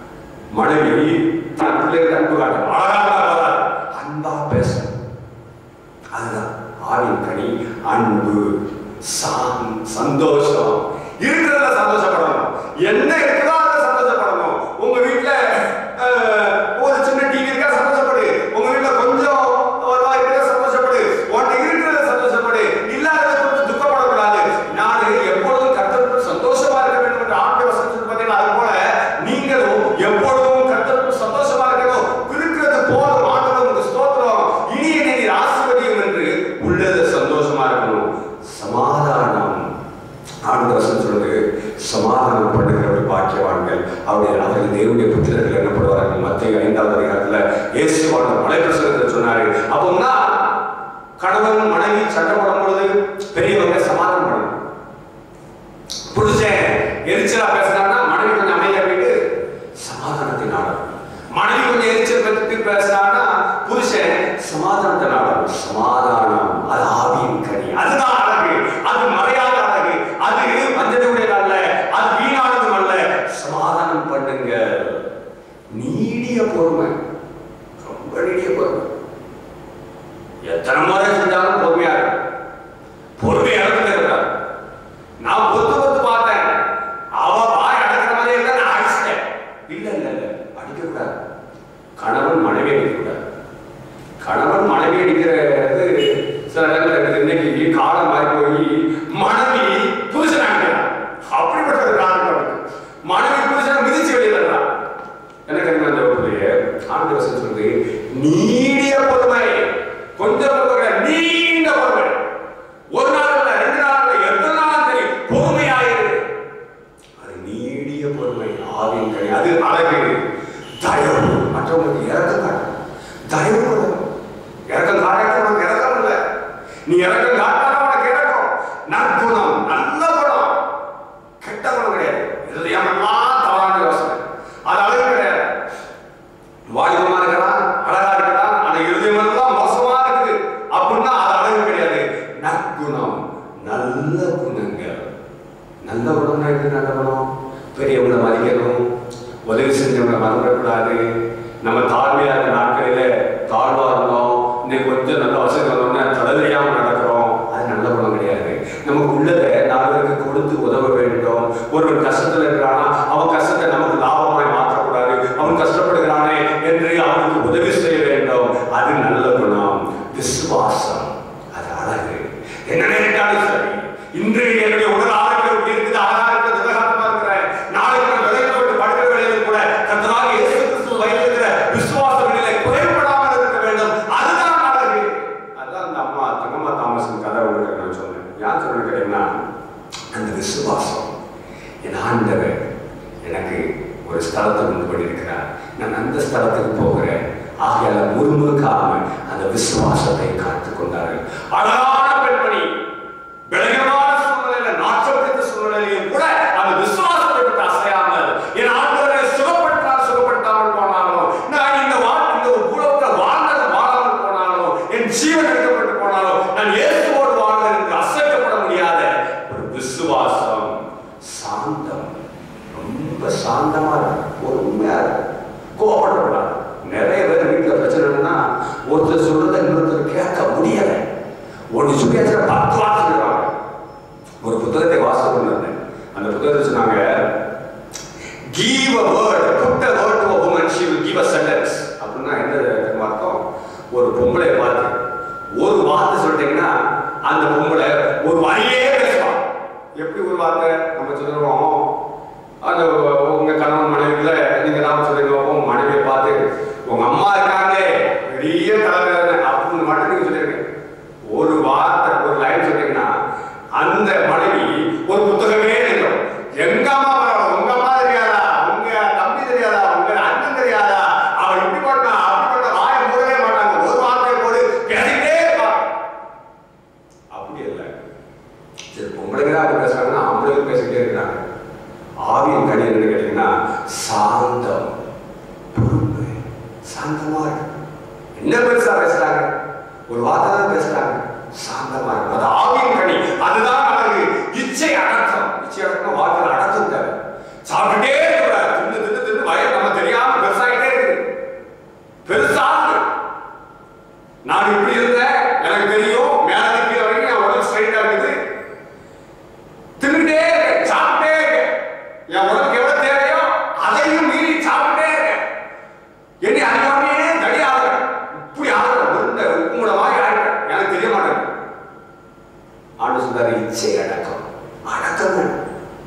மனைவி தன் பிள்ளைகளுக்கு அன்பு காட்டணும் அழகாக வராது அன்பா பேசணும் அதுதான் ஆவின் கனி அன்பு சாம் சந்தோஷம் இருக்கிறதுல சந்தோஷப்படணும் என்ன இருக்குதோ அதை சந்தோஷப்படணும் உங்க வீட்ல அஹ், ஒரு சின்ன டிவி இருக்கா சந்தோஷப்படு உங்க வீட்ல கொஞ்சம் ஒரு ரூபாய் இருக்கா சந்தோஷப்படு உன்கிட்ட இருக்கிறத சந்தோஷப்படு இல்லாதத கொஞ்சம் துக்கப்படக்கூடாது நான் எப்பொழுதும் கர்த்தருக்கு சந்தோஷமா இருக்க வேண்டும் என்று ஆண்டு வசனத்துக்கு பார்த்தீங்கன்னா அது போல நீங்களும் எப்பொழுதும் கர்த்தருக்கு சந்தோஷமா இருக்கணும் இருக்கிறது போதும் ஆண்டவர் உங்க ஸ்தோத்திரம் இனி என்னை நீர் ஆசீர்வதியும் என்று உள்ளது சந்தோஷமா இருக்கணும் சமாதானம் ஆண்டு வசனம் சொல்றது சமாதானம் பண்ணுகிறவர்கள் பாக்கியவான்கள் அவருடைய அவர்கள் தேவனுடைய புத்திரர்கள் என்னப்படுவார்கள் மத்திய ஐந்தாவது அதிகாரத்துல இயேசு வாழ்ந்த மலை பிரசங்கத்தில் சொன்னாரு அப்போன்னா கணவன் மனைவி சண்டை போடும் பொழுது பெரியவங்க சமாதானம் பண்ணணும் புருஷன் எரிச்சலா பேசுறான்னா மனைவி கொஞ்சம் அமைதியா போயிட்டு சமாதானத்தை நாடும் மனைவி கொஞ்சம் எரிச்சல் பற்றி பேசுறான்னா புருஷன் சமாதானத்தை நாடும் சமாதானம் அது ஆவியின் கனி அதுதான் அழகு அது மறையாத அழகு அது மஞ்சளுடைய அல்ல அது வீணானதும் அல்ல சமாதானம் பண்ணுங்க நீடிய பொறுமை ரொம்ப நீடிய பொறுமை எத்தனை முறை செஞ்சாலும் பொறுமையா இருக்கும் பொறுமை இழந்து இருக்காது நான் பொத்து பொத்து பார்த்தேன் அவ வாய் அடக்கிற மாதிரி இருந்தா நான் அடிச்சிட்டேன் இல்ல இல்ல இல்ல அடிக்க கூடாது கணவன் மனைவி அடிக்க கூடாது கணவன் மனைவி அடிக்கிறது சில இடங்கள்ல இருக்குது இன்னைக்கு காலம் மாறி போய் மனைவி புருஷன் அடிக்கிறான் அப்படிப்பட்ட ஒரு காலம் இருக்கு மனைவி புருஷனை மிதிச்சு வெளியிடலாம் எனக்கு என்ன அந்த ஒரு ஆண்டு வசனம் சொல்றது நீடிய பொறுமை கொஞ்சம் பொறுமை கிடையாது, நீண்ட பொறுமை ஒரு நாள் இல்ல ரெண்டு நாள் இல்ல எத்தனை நாள் சரி பொறுமையாயிரு அது நீடிய பொறுமை ஆவின் கனி அது அழகு மற்றவங்களுக்கு இறக்கம் காட்டணும் தயவு கொள்ளணும் இறக்கம் காட்டாத உனக்கு இறக்கம் இல்லை நீ இறக்கம் காட்டாத உனக்கு இறக்கம் நற்குணம் நல்ல குணம் கெட்ட குணம் கிடையாது இதயமெல்லாம் தவறான யோசனை அது அழகு கிடையாது வாலிபமா இருக்கலாம் அழகா இருக்கலாம் ஆனா இருதயமெல்லாம் மோசமா இருக்குது அப்படின்னா அது அழகு கிடையாது நற்குணம் நல்ல குணங்கள் நல்ல குணம்னா எப்படி நல்ல குணம் பெரியவங்களை மதிக்கணும் உதவி செஞ்சவங்களை மறந்துடக்கூடாது நம்ம தாழ்மையான நாட்களில தாழ்வா இருந்தோம் இன்னைக்கு கொஞ்சம் நல்ல வசதி வந்தோம்னா தடவையாம நடக்கிறோம் அது நல்ல குணம் கிடையாது நமக்கு உள்ளதை நாலு பேருக்கு கொடுத்து உதவ வேண்டும் ஒருவன் கஷ்டத்துல இருக்கிறானா அவன் கஷ்டத்தை நமக்கு லாபமாய் மாற்றக்கூடாது அவன் கஷ்டப்படுகிறானே என்று அவனுக்கு உதவி செய்ய வேண்டும் அது நல்ல குணம் விசுவாசம் அது அழகு என்ன நினைத்தாலும் சரி இன்று என்னுடைய உடல் ஆரோக்கியம் எப்படி இருக்குது அழகா இருக்குது திலகாரமா இருக்கிறேன் நாளைக்கு நான் விளையாட்டு படுக்கிற வேளையில் கூட கத்தராக இயேசு கிறிஸ்து வைத்திருக்கிற விசுவாச நிலை குறைபடாமல் இருக்க வேண்டும் அதுதான் அழகு அதான் அந்த அம்மா தங்கம்மா தாமஸின் கதை உங்களுக்கு நான் சொன்னேன் யார் சொன்னேன் கேட்டீங்கன்னா அந்த விசுவாசம் என் ஆண்டவர் எனக்கு ஒரு ஸ்தலத்தை உண்டு பண்ணியிருக்கிறார் நான் அந்த ஸ்தலத்துக்கு போகிறேன் ஆகையால முறுமுறுக்காம அந்த விசுவாசத்தை காத்துக் கொண்டார்கள் அழகான பெண்மணி பலகீனமான சூழ்நிலையில நாற்றம் பிடித்த சூழ்நிலையிலும் கூட அந்த விசுவாசத்தை விட்டு அசையாமல் என் ஆண்டவரை சுகப்படுத்தால் சுகப்படுத்தாமல் போனாலும் நான் இந்த வா இந்த உலகத்தில் வாழ்ந்தது வாழாமல் போனாலும் என் ஜீவன் எடுக்கப்பட்டு போனாலும் நான் இயேசுவோடு வாழ்ந்தேன் என்று அசைக்கப்பட முடியாத ஒரு விசுவாசம் சாந்தம் ரொம்ப சாந்தமா இருக்கும் பொறுமையா இருக்கும் கோபப்படக்கூடாது நிறைய பேர் வீட்டில் பிரச்சனைன்னா ஒருத்தர் சொல்றதை இன்னொருத்தர் கேட்க முடியல ஒன்று சொல்லியாச்சுன்னா பத்து வார்த்தை சொல்லுவாங்க ஒரு புத்தகத்தை வாசித்து கொண்டு வந்தேன் அந்த புத்தகத்தை சொன்னாங்க give a word put a word to a woman she will give a sentence அப்படின்னா என்ன தெரியுமா அர்த்தம் ஒரு பொம்பளை பார்த்து ஒரு வார்த்தை சொல்லிட்டீங்கன்னா அந்த பொம்பளை ஒரு வரியே பேசுவான் எப்படி ஒரு வார்த்தை நம்ம சொல்லுவோம் அந்த உங்க கணவன் மனைவிக்குள்ள நீங்க தான் சொல்றீங்க உங்க மனைவியை பார்த்து உங்க அம்மா இருக்காங்க பெரிய தலைவர் அப்படின்னு மட்டும் நீங்க சொல்லிருங்க ஒரு வார்த்தை ஒரு லைன் சொன்னீங்கன்னா அந்த மனைவி ஒரு புத்தகமே நினைக்கும் எங்க அம்மா பரவாயில்ல உங்க அம்மா தெரியாதா உங்க தம்பி தெரியாதா உங்க அண்ணன் தெரியாதா அவன் இப்படி பண்ணா அப்படி பண்ண வாயை மூடவே மாட்டாங்க ஒரு வார்த்தையை போடு பேசிக்கிட்டே இருப்பாங்க அப்படி இல்லை சரி பொம்பளைங்க அப்படி பேசுறாங்கன்னா ஆம்பளைங்க பேசிக்கிட்டே இருக்கிறாங்க ஆவியின் கனி என்ன கேட்டீங்கன்னா சாந்தம் பொறுமை சாந்தமா இருக்கு என்ன பெருசா பேசுறாங்க ஒரு வார்த்தை தான் பேசுறாங்க சாந்தமா இருக்கு அது ஆவியின் கனி அதுதான் அழகு இச்சை அடக்கம் இச்சை அடக்கம் வார்த்தையில் அடக்கம் தேவை சாப்பிட்டுட்டே இருக்கிறார் தின்னு தின்னு தின்னு வயல் நம்ம தெரியாம பெருசாகிட்டே இருக்கு பெருசாகுது நான் இப்படி இருந்தேன் எனக்கு தெரியும் மேல கீழே வரைக்கும் என் உடல் ஸ்ட்ரைட்டா இருக்குது தின்னுட்டே இருக்கேன் சாப்பிட்டே இருக்கேன் என் உடலுக்கு எவ்வளவு தேவையோ அதையும் மீறி சாப்பிட்டே இருக்கேன் என்னை அறியாமையே தடி ஆகுறேன் இப்படி ஆகுறேன் உருண்டை உப்பு மூட மாதிரி ஆகிறேன் எனக்கு தெரிய மாட்டேங்குது ஆண்டு சொல்றாரு இச்சை அடக்கம் அடக்கம் வேணும்.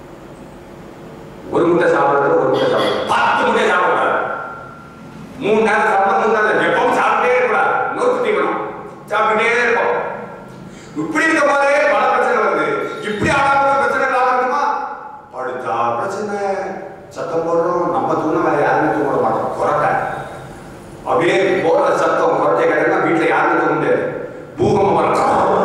ஒரு முட்டை சாப்பிடுறது ஒரு முட்டை சாப்பிடுறது பத்து முட்டை சாப்பிடுறாரு மூணு நேரம் சாப்பிட மூணு நேரம் எப்பவும் சாப்பிட்டே இருக்கக்கூடாது நோக்கு தீக்கணும் சாப்பிட்டுட்டே இருப்போம் இப்படி இருக்க போதே பல பிரச்சனை வருது இப்படி ஆடாத பிரச்சனை இல்லாம இருக்குமா படுத்தா பிரச்சனை சத்தம் போடுறோம் நம்ம தூண வேற யாருமே தூங்க மாட்டோம் குரட்டை அப்படியே போடுற சத்தம் குரட்டை கேட்டா வீட்டுல யாருமே தூங்க முடியாது பூகம்பம் வர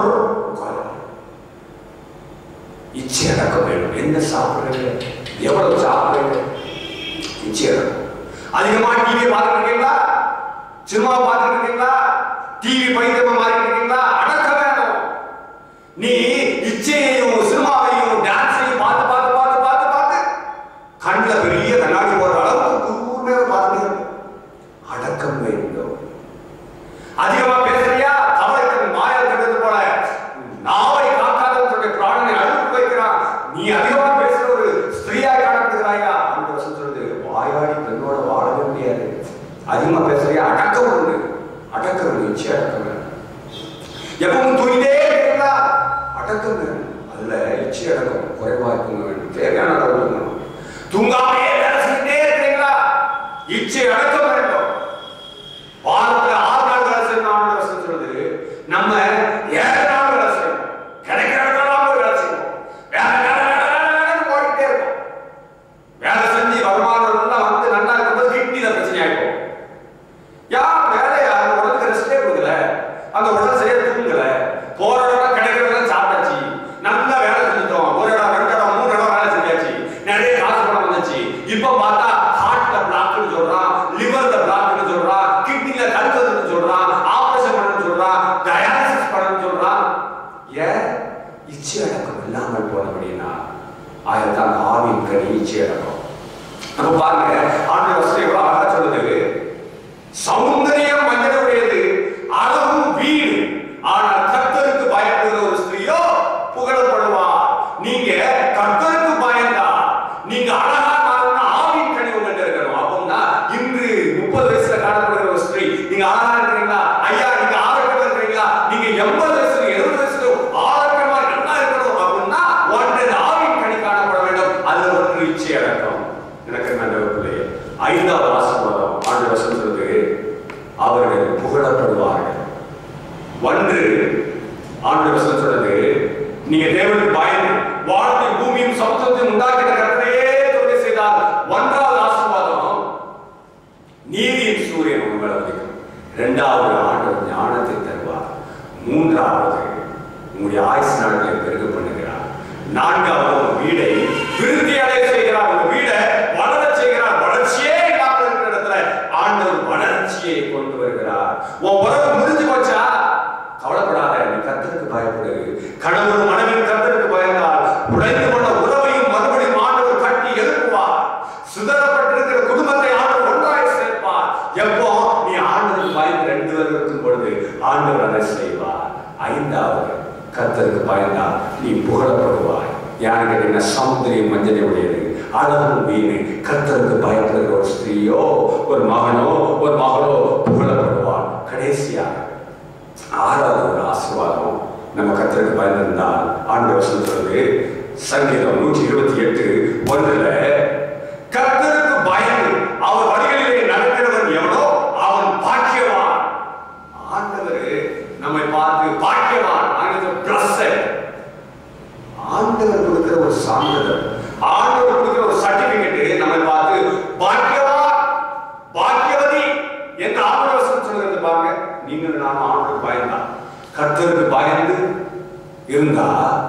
இச்சை அடக்கம் வேணும் என்ன சாப்பிடுறீங்க எவ்வளவு சாப்பிடுறீங்க இச்சை அடக்கம் அதிகமா டிவி பார்த்துட்டு இருக்கீங்களா சினிமா பார்த்துட்டு இருக்கீங்களா டிவி பைத்தியமா மாறிட்டு இருக்கீங்களா அடக்க வேணும் நீ இச்சையையும் சினிமாவையும் டான்ஸையும் பார்த்து பார்த்து பார்த்து பார்த்து பார்த்து கண்ணுல பெரிய கண்ணாடி போடுற அளவுக்கு கூர்மையாக பார்த்துட்டு இருக்கும். அடக்கம் வேண்டும் அதிகமா பேசுறியா தவளை தன் மாயம் கண்டது போல நாவை காக்காதவன் தன்னுடைய பிராணனை அழுத்து வைக்கிறான் நீ அதிகமா பேசுற ஒரு ஸ்திரீயா காணப்படுகிறாயா அந்த வருஷம் சொல்றது வாயாடி பெண்ணோட வாழவே முடியாது அதிகமா பேசுறியா அடக்கம் ஒண்ணு அடக்கம் ஒண்ணு நிச்சயம் அடக்கம் வேணும். எப்பவும் தூங்கிட்டே இருக்கீங்களா அடக்கம் வேணும் அதுல இச்சை அடக்கம் குறைவா தூங்க வேண்டும் தேவையான அளவு தூங்கணும் தூங்காமையே வேலை செஞ்சுட்டே இருக்கீங்களா இச்சை அடக்கம் வேண்டும் வாரத்துல ஆறு நாள் வேலை செய்யணும் ஆண்டு வருஷம் சொல்லுது நம்ம ஏழு நாள் வேலை செய்யணும் கிடைக்கிற இடமெல்லாம் போய் வேலை செய்யணும் வேலை வேலை வேலை வேலை வேலைன்னு ஓடிட்டே இருக்கும் வேலை செஞ்சு வருமானம் எல்லாம் வந்து நல்லா இருக்கும்போது கிட்னில பிரச்சனை ஆயிடும் அவனுடைய ஈச்சி இறக்கும் நம்ம பாருங்க ஆண்டு வசதி எவ்வளவு அழகா சொல்லுது சௌந்தரியம் மனிதனுடையது அளவும் வீடு ஆனால் கர்த்தருக்கு பயப்படுகிற ஒரு ஸ்திரீயோ புகழப்படுவார் நீங்க கர்த்தருக்கு பயந்தா நீங்க அழகா மாறணும்னா ஆவின் கனி உங்கள்ட்ட இருக்கணும் அப்போம்னா இன்று முப்பது வயசுல காணப்படுகிற ஒரு ஸ்திரீ நீங்க அழகா இருக்கிறீங்களா ஐயா நீங்க ஆரோக்கியமா இருக்கிறீங்களா நீங்க எண்பது வயசுல எழுபது வயசுல ஆரோக்கியமா நல்லா இருக்கணும் அப்படின்னா ஒன்று ஆவின் கனி காணப்பட வேண்டும் அதுல ஒன்று இச்சை அடக்கம் எனக்கு நல்ல பிள்ளையே ஐந்தாவது ஆசீர்வாதம் ஆண்டு வசனம் சொல்லுது அவர்கள் புகழப்படுவார்கள் ஒன்று ஆண்டு வசனம் சொல்றது நீங்க தேவனுக்கு பயந்து வானத்தை பூமியும் சமுத்திரத்தையும் உண்டாக்கின கர்த்தரையே தொழில் செய்தால் ஒன்றாவது ஆசீர்வாதம் நீதியின் சூரியன் உங்களை உதிக்கும் இரண்டாவது ஆண்டவர் ஞானத்தை தருவார் மூன்றாவது உங்களுடைய ஆயுசு நாட்களை பெருக பண்ணுகிறார் நான்காவது உங்க வீடை விருத்தி அடைய செய்கிறார் உங்க வீடை வளர செய்கிறார் வளர்ச்சியே இல்லாமல் இருக்கிற இடத்துல ஆண்டவர் வளர்ச்சியை கொண்டு வருகிறார் உன் உறவு முடிஞ்சு போச்சா கவலைப்படாத நீ கர்த்தருக்கு பயப்படு கணவன் மனைவியின் கர்த்தருக்கு பயந்தால் உடைந்து கொண்ட உறவையும் மறுபடியும் ஆண்டவர் கட்டி எழுப்புவார் சிதறப்பட்டிருக்கிற குடும்பத்தை ஆண்டவர் ஒன்றாய் சேர்ப்பார் எப்போ நீ ஆண்டவருக்கு பயந்து ரெண்டு பேர் இருக்கும் பொழுது ஆண்டவர் அதை செய்வார் ஐந்தாவது கர்த்தருக்கு பயந்தால் நீ புகழப்படுவாய் யாரு கேட்டீங்கன்னா சௌந்தரியம் மஞ்சளை உடையது அழகும் வீணு கர்த்தருக்கு பயப்படுகிற ஒரு ஸ்திரீயோ ஒரு மகனோ ஒரு மகளோ புகழப்படுவார் கடைசியாக ஆறாவது ஒரு ஆசீர்வாதம் நம்ம கர்த்தருக்கு பயந்திருந்தால் ஆண்டு வசனம் சொல்லுது சங்கீதம் நூற்றி இருபத்தி எட்டு ஒன்றுல கர்த்தருக்கு பயந்து அவர் வழிகளிலே நடக்கிறவன் எவனோ அவன் பாக்கியவான் ஆண்டவர் நம்மை பார்த்து பாக்கியவான் ஆங்கிலத்தில் பிளஸ் ஆண்டவர் கொடுக்கிற ஒரு சான்றிதழ் ஆண்டவர் கொடுக்கிற ஒரு சர்டிபிகேட் நம்மை பார்த்து பாக்கியவான் பாக்கியவதி என்று ஆண்டவர் வசனம் சொல்கிறது பாருங்க நீங்கள் நாம ஆண்டவர் பயந்தா கர்த்தருக்கு பயந்து இருந்தா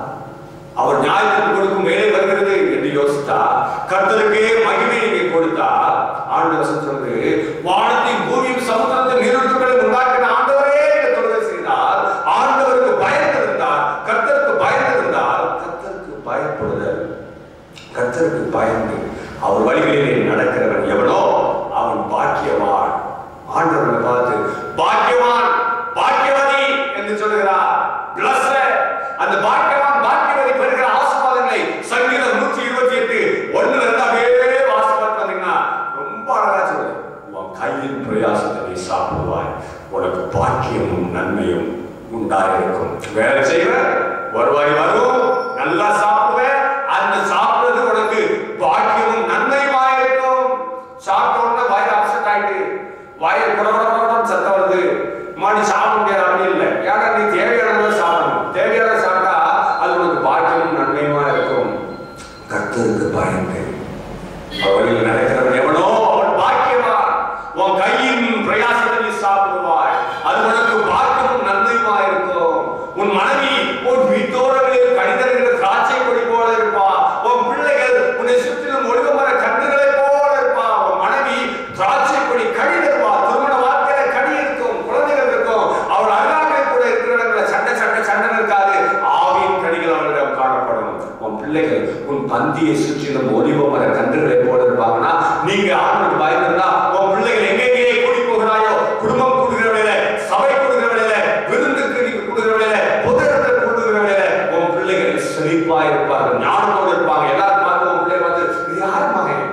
அவர் நியாயத்துக்கு கொடுக்கும் வேலை வருகிறது என்று யோசித்தா கர்த்தருக்கே மகிமை நீங்க கொடுத்தா ஆண்டு வசனம் சொல்றது வானத்தையும் பூமியும் சமுத்திரத்தை நீரூற்றுகளை உண்டாக்கின ஆண்டவரே என்று தொழுகை செய்தார் ஆண்டவருக்கு பயந்திருந்தார் கர்த்தருக்கு பயந்திருந்தால் கர்த்தருக்கு பயப்படுதல் கர்த்தருக்கு பயந்து அவர் வழிகளிலே நடக்கிறவன் எவனோ அவன் பாக்கியவான் ஆண்டவரை பார்த்து பாக்கியவான் பாக்கியவதி என்று சொல்லுகிறார் பிளஸ் அந்த பாக்கியவான் பாக்கியவதி பெறுகிற ஆசீர்வாதங்களை சங்கீதம் நூற்றி இருபத்தி எட்டு ஒண்ணுல இருந்து அப்படியே வாசிப்பார் பாத்தீங்கன்னா ரொம்ப அழகா சொல்லுது உன் கையின் பிரயாசத்தை நீ சாப்பிடுவாய் உனக்கு பாக்கியமும் நன்மையும் உண்டாயிருக்கும் வேலை செய்வ வருவாய் வரும் நல்லா சாப்பிடுவேன் அந்த சாப்பிடுறது உனக்கு பாக்கியமும் நன்மையுமா இருக்கும் சாப்பிட்ட உடனே வயிறு அப்செட் ஆயிட்டு வயிறு குட குட குடம் சத்தம் வருது மாடி சாப்பிட முடியாது அப்படி இல்லை ஏன்னா நீ தேவையானதை சாப்பிடணும் தேவையான சாப்பிட்டா அது உனக்கு பாக்கியமும் நன்மையுமா இருக்கும் கர்த்தருக்கு பயந்து அவர்கள் நடக்கிறவன் எவனோ அவன் பாக்கியவான் உன் கையின் பிரயாசத்தை நீ சாப்பிடுவாய் அது உனக்கு பாக்கியமும் நன்மையுமா இருக்கும் உன் மனைவி உன் வீட்டோரங்களில் கணிதர்கள் திராட்சை கொடி போல இருப்பா உன் பிள்ளைகள் உன்னை சுற்றிலும் ஒழுங்கு மர கன்றுகளை போல இருப்பா உன் மனைவி திராட்சை கொடி கனி தருவா திருமண வாழ்க்கையில கனி இருக்கும் குழந்தைகள் இருக்கும் அவள் அருகாமையில் கூட இருக்கிற இடத்துல சண்டை சண்டை சண்டை இருக்காது ஆவியின் கனிகள் அவளிடம் காணப்படும் உன் பிள்ளைகள் உன் பந்தியை சுற்றிலும் ஒலிவ மர கன்றுகளை போல இருப்பாங்கன்னா நீங்க ஆண்டவருக்கு பயந்திருந்தா உன் பிள்ளைகள் எங்கெங்கே கூடி போகிறாயோ குடும்பம் கூடுகிற வேலையில சபை கூடுகிற வேலையில விருந்துக்கு நீங்க கூடுகிற வேலையில பொது இடத்துல கூடுகிற வேலையில உன் பிள்ளைகள் செழிப்பா இருப்பார்கள் ஞானத்தோடு இருப்பாங்க எல்லாரும் பார்த்து உன் பிள்ளைய பார்த்து இது யார் மகன்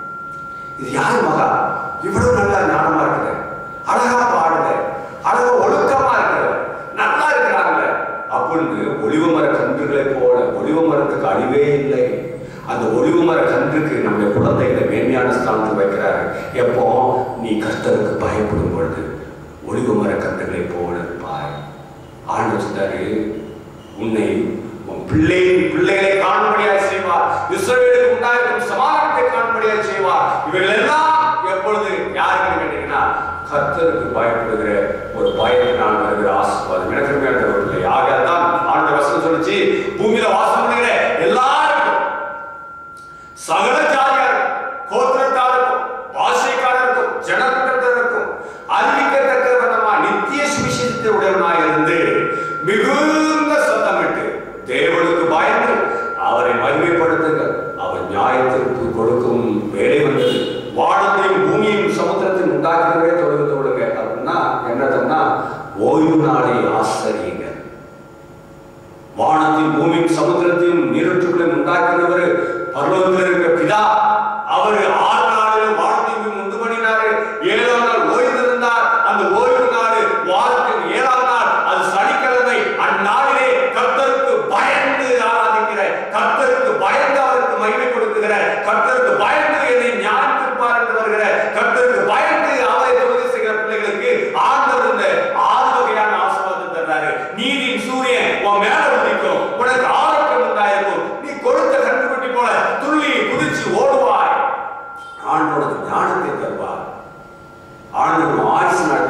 இது யார் மகா இவ்வளவு நல்லா ஞானமா இருக்குது அழகா பாடுது அழகா ஒழுக்கமா இருக்குது நல்லா இருக்கிறாங்க அப்படின்னு ஒளிவு மர கன்றுகளை போல ஒளிவு மரத்துக்கு அழிவே இல்லை அந்த ஒளிவு மர கன்றுக்கு நம்முடைய குழந்தைகளை மேன்மையான ஸ்தானத்தில் வைக்கிறாரு எப்போ நீ கர்த்தருக்கு பயப்படும் பொழுது ஒளிவு மர கன்றுகளை போல இருப்பாய் ஆண்டு சொன்னாரு உன்னை உன் பிள்ளை பிள்ளைகளை காணும்படியாய் செய்வார் இஸ்ரவேலுக்கு உண்டாயிருக்கும் சமாதானத்தை காணும்படியாய் செய்வார் இவைகள் எல்லாம் எப்பொழுது யாருக்கு கேட்டீங்கன்னா கர்த்தருக்கு பயப்படுகிற ஒரு பயத்தினால் வருகிற ஆசீர்வாதம் எனக்கு அருமையானவர்களே ஆகையால் தான் ஆண்டு வசனம் சொல்லிச்சு பூமியில வாசம் பண்ணுகிற எல்லாருக்கும் சகல ஜாதியாருக்கும் கோத்திரத்தாருக்கும் பாஷைக்காரருக்கும் ஜனக்கூட்டத்தினருக்கும் அறிவிக்கத்தக்க வண்ணமா நித்திய சுவிசேஷத்தை உடையவனாய் இருந்து மிகுந்த சத்தமிட்டு தேவனுக்கு பயந்து அவரை மகிமைப்படுத்துங்கள் அவர் நியாயத்திற்கு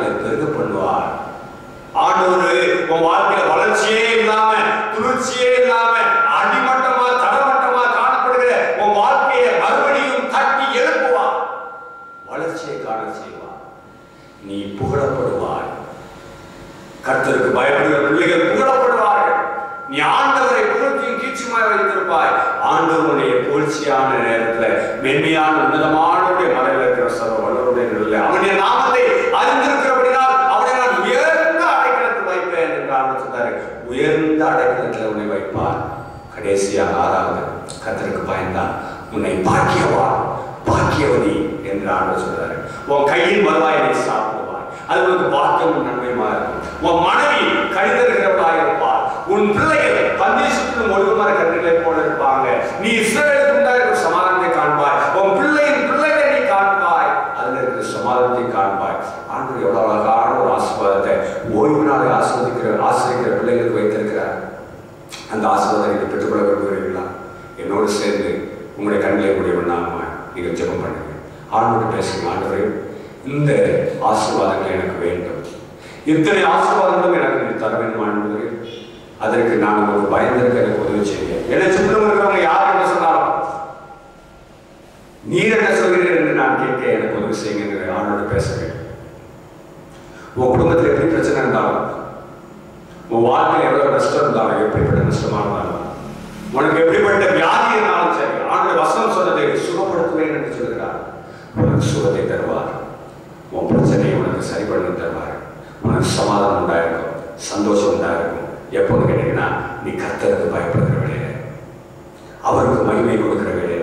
உங்களை பெருக பண்ணுவார் ஆண்டவர் உன் வாழ்க்கையில வளர்ச்சியே இல்லாம துளிர்ச்சியே இல்லாம அடிமட்டமா தடமட்டமா காணப்படுகிற உன் வாழ்க்கையை மறுபடியும் தட்டி எழுப்புவார் வளர்ச்சியை காண செய்வார் நீ புகழப்படுவாய் கர்த்தருக்கு பயப்படுகிற பிள்ளைகள் புகழப்படுவார்கள் நீ ஆண்டவரை புகழ்ச்சியும் கீச்சுமாய் வைத்திருப்பாய் ஆண்டவருடைய புகழ்ச்சியான நேரத்துல மென்மையான உன்னதமானுடைய மலையில் இருக்கிற சர்வ வல்லருடைய நிலையில அவனுடைய நாமத்தை அறிந்திருக்கிறபடினால் அவனை நான் உயர்ந்த அடைக்கலத்தில் வைப்பேன் என்று ஆண்டு சொன்னாரு உயர்ந்த அடைக்கலத்தில் உன்னை வைப்பார் கடைசியாக ஆறாவது கர்த்தருக்கு பயந்தான் உன்னை பாக்கியவான் பாக்கியவதி என்று ஆண்டு சொல்றாரு உன் கையில் வருவாய் நீ சாப்பிடுவாய் அது உனக்கு பாக்கியம் நன்மையுமா இருக்கும் உன் மனைவி கடிதர்களாக இருப்பார் உன் பிள்ளைகள் பந்தி சுற்றிலும் ஒழுங்குமாற கன்றுகளை போல இருப்பாங்க நீ இஸ்ரேலுக்கு உண்டாயிருக்கிற சமாதானத்தை காண்பாய் உன் பிள்ளையின் பிள்ளைகளை நீ காண்பாய் அதுல இருக்கிற சமாதானத்தை காண்பாய் ஆண்டு எவ்வளவு அழகான ஒரு ஆசீர்வாதத்தை ஓய்வு நாளை ஆஸ்வதிக்கிற ஆசிரியக்கிற பிள்ளைகளுக்கு வைத்திருக்கிறார் அந்த ஆசீர்வாதத்தை நீங்கள் பெற்றுக்கொள்ள விரும்புகிறீர்களா என்னோடு சேர்ந்து உங்களுடைய கண்களை முடிவு பண்ணாம நீங்கள் ஜெபம் பண்ணுங்க ஆண்டோடு பேசுங்க ஆண்டவரே இந்த ஆசீர்வாதங்கள் எனக்கு வேண்டும் இத்தனை ஆசீர்வாதங்களும் எனக்கு நீ தர வேண்டும் ஆண்டவரே அதற்கு நான் உங்களுக்கு பயந்திருக்க எனக்கு உதவி செய்யுங்க என்னை சுற்றிலும் இருக்கிறவங்க யார் என்ன சொன்னாலும் நீர் என்ன சொல்கிறீர் என்று நான் கேட்க எனக்கு உதவி செய்யுங்க என்று ஆண்டோடு பேசுகிறேன் உன் குடும்பத்தில் எப்படி பிரச்சனை இருந்தாலும் உன் வாழ்க்கையில் எவ்வளவு நஷ்டம் இருந்தாலும் எப்படிப்பட்ட நஷ்டமா இருந்தாலும் உனக்கு எப்படிப்பட்ட வியாதி இருந்தாலும் சரி ஆண்டு வசனம் சொன்னதை சுகப்படுத்துவேன் என்று சொல்கிறார் உனக்கு சுகத்தை தருவார் உன் பிரச்சனையை உனக்கு சரி பண்ணி தருவார் உனக்கு சமாதானம் உண்டாயிருக்கும் சந்தோஷம் உண்டாயிருக்கும் எப்போன்னு கேட்டீங்கன்னா நீ கர்த்தருக்கு பயப்படுகிற வேலையில அவருக்கு மகிமை கொடுக்கிற வேலையில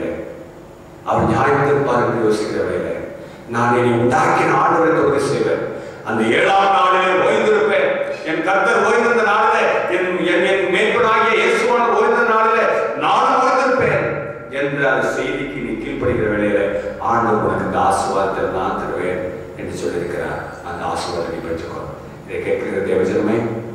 அவர் நியாயம் தீர்ப்பார் என்று யோசிக்கிற வேலையில நான் என்னை உண்டாக்கின ஆண்டவரை தொழுகை செய்வேன் அந்த ஏழாம் நாளிலே ஓய்ந்திருப்பேன் என் கர்த்தர் ஓய்ந்திருந்த நாளிலே என் என் என் மேற்பனாகிய இயேசுவான் ஓய்ந்த நாளிலே நானும் ஓய்ந்திருப்பேன் என்ற அந்த செய்திக்கு நீ கீழ்ப்படுகிற வேளையில ஆண்டவர் உனக்கு இந்த ஆசீர்வாதத்தை நான் தருவேன் என்று சொல்லியிருக்கிறார் அந்த ஆசீர்வாதத்தை நீ பெற்றுக்கோ இதை கேட்கிற தேவஜனமே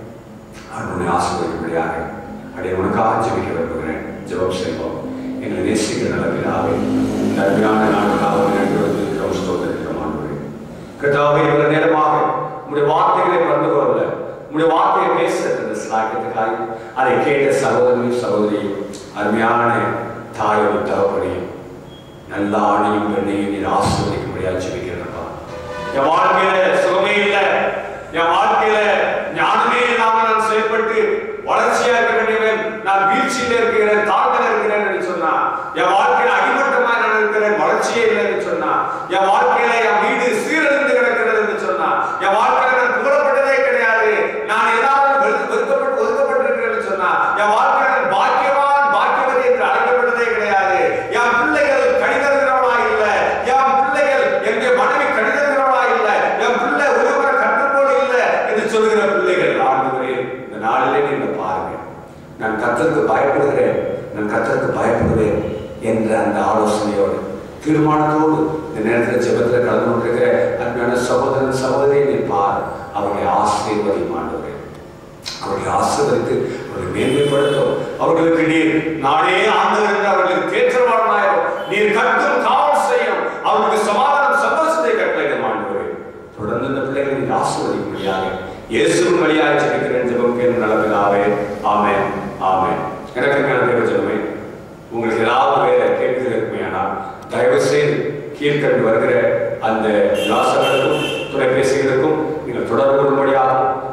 ஆண்டவனை ஆசீர்வதிக்கும்படியாக அடைய உனக்காக ஜெபிக்க விரும்புகிறேன் ஜெபம் செய்வோம் எங்களை நேசிக்கிற நல்ல பிதாவே இந்த அருமையான நாளுக்காக நன்றி வந்திருக்கிறோம் ஸ்தோத்திரிக்கிறோம் ஆண்டவரே கர்த்தாவே இவ்வளவு நேரமாக உங்களுடைய வார்த்தைகளை பகிர்ந்து கொள்ள உங்களுடைய வார்த்தையை பேசுறது இந்த சிலாக்கியத்துக்காக அதை கேட்ட சகோதரனையும் சகோதரியும் அருமையான தாயும் தகப்பனையும் நல்ல ஆணையும் பெண்ணையும் நீர் ஆசீர்வதிக்கும்படியாக ஜெபிக்கிறேன்ப்பா என் வாழ்க்கையில சுகமே இல்லை என் வாழ்க்கையில ஞானமே இல்லாம நான் செயல்பட்டு வளர்ச்சியா இருக்க வேண்டியவன் நான் வீழ்ச்சியில இருக்கிறேன் தாழ்வில் இருக்கிறேன் என்று சொன்னா என் வாழ்க்கையில அடிமட்டமா நான் இருக்கிறேன் வளர்ச்சியே இல்லை என்று சொன்னா என் வாழ்க்கையில என் வீடு சீரழிந்து கிடக்கிறது என்று சொன்னா என் வாழ்க்கையில நான் புகழப்பட்டதே கிடையாது நான் ஏதாவது வெறு- வெறுக்கப்பட்டு ஒதுக்கப்பட்டிருக்கிறேன் என்று சொன்னா என் வாழ்க்கையில நான் பாக்கியவான் பாக்கியவதி என்று அழைக்கப்பட்டதே கிடையாது என் பிள்ளைகள் கணிதர்களா இல்லை என் பிள்ளைகள் என்னுடைய மனைவி கணிதர்களா இல்லை என் பிள்ளை ஒருவரை கண்டு போல இல்லை என்று சொல்லுகிற பிள்ளைகள் ஆண்டுகிறே இந்த நாளிலே நீங்க பாருங்க நான் கத்தருக்கு பயப்படுகிறேன் நான் கத்தருக்கு பயப்படுவேன் என்ற அந்த ஆலோசனையோடு தீர்மானத்தோடு இந்த நேரத்தில் ஜெபத்தில் கலந்து கொண்டிருக்கிற அன்பான சகோதரன் சகோதரியை நீ பார் அவர்களை ஆசீர்வதி மாண்டுகிறேன் அவர்களை ஆசீர்வதித்து அவர்களை மேன்மைப்படுத்தும் அவர்களுக்கு நீர் நாடே ஆண்டவர் என்று அவர்களுக்கு தேற்றவாளனாயிரும் நீர் கட்டும் காவல் செய்யும் அவர்களுக்கு சமாதானம் சந்தோஷத்தை கட்டளையிட மாண்டுகிறேன் தொடர்ந்து இந்த பிள்ளைகளை நீர் ஆசீர்வதிக்க முடியாது இயேசுவின் வழியாக ஜெபிக்கிறேன் ஜெபம் கேள்வி நடப்பிதாவே ஆமென் ஆமென் எனக்கு மேல தேவ ஜெபமே உங்களுக்கு ஏதாவது வேற கேள்விகள் இருக்குமையானால் தயவு செய்து கீழ்கண்டு வருகிற அந்த விலாசங்களுக்கும் தொலைபேசிகளுக்கும் நீங்கள் தொடர்பு கொள்ளும்படியாக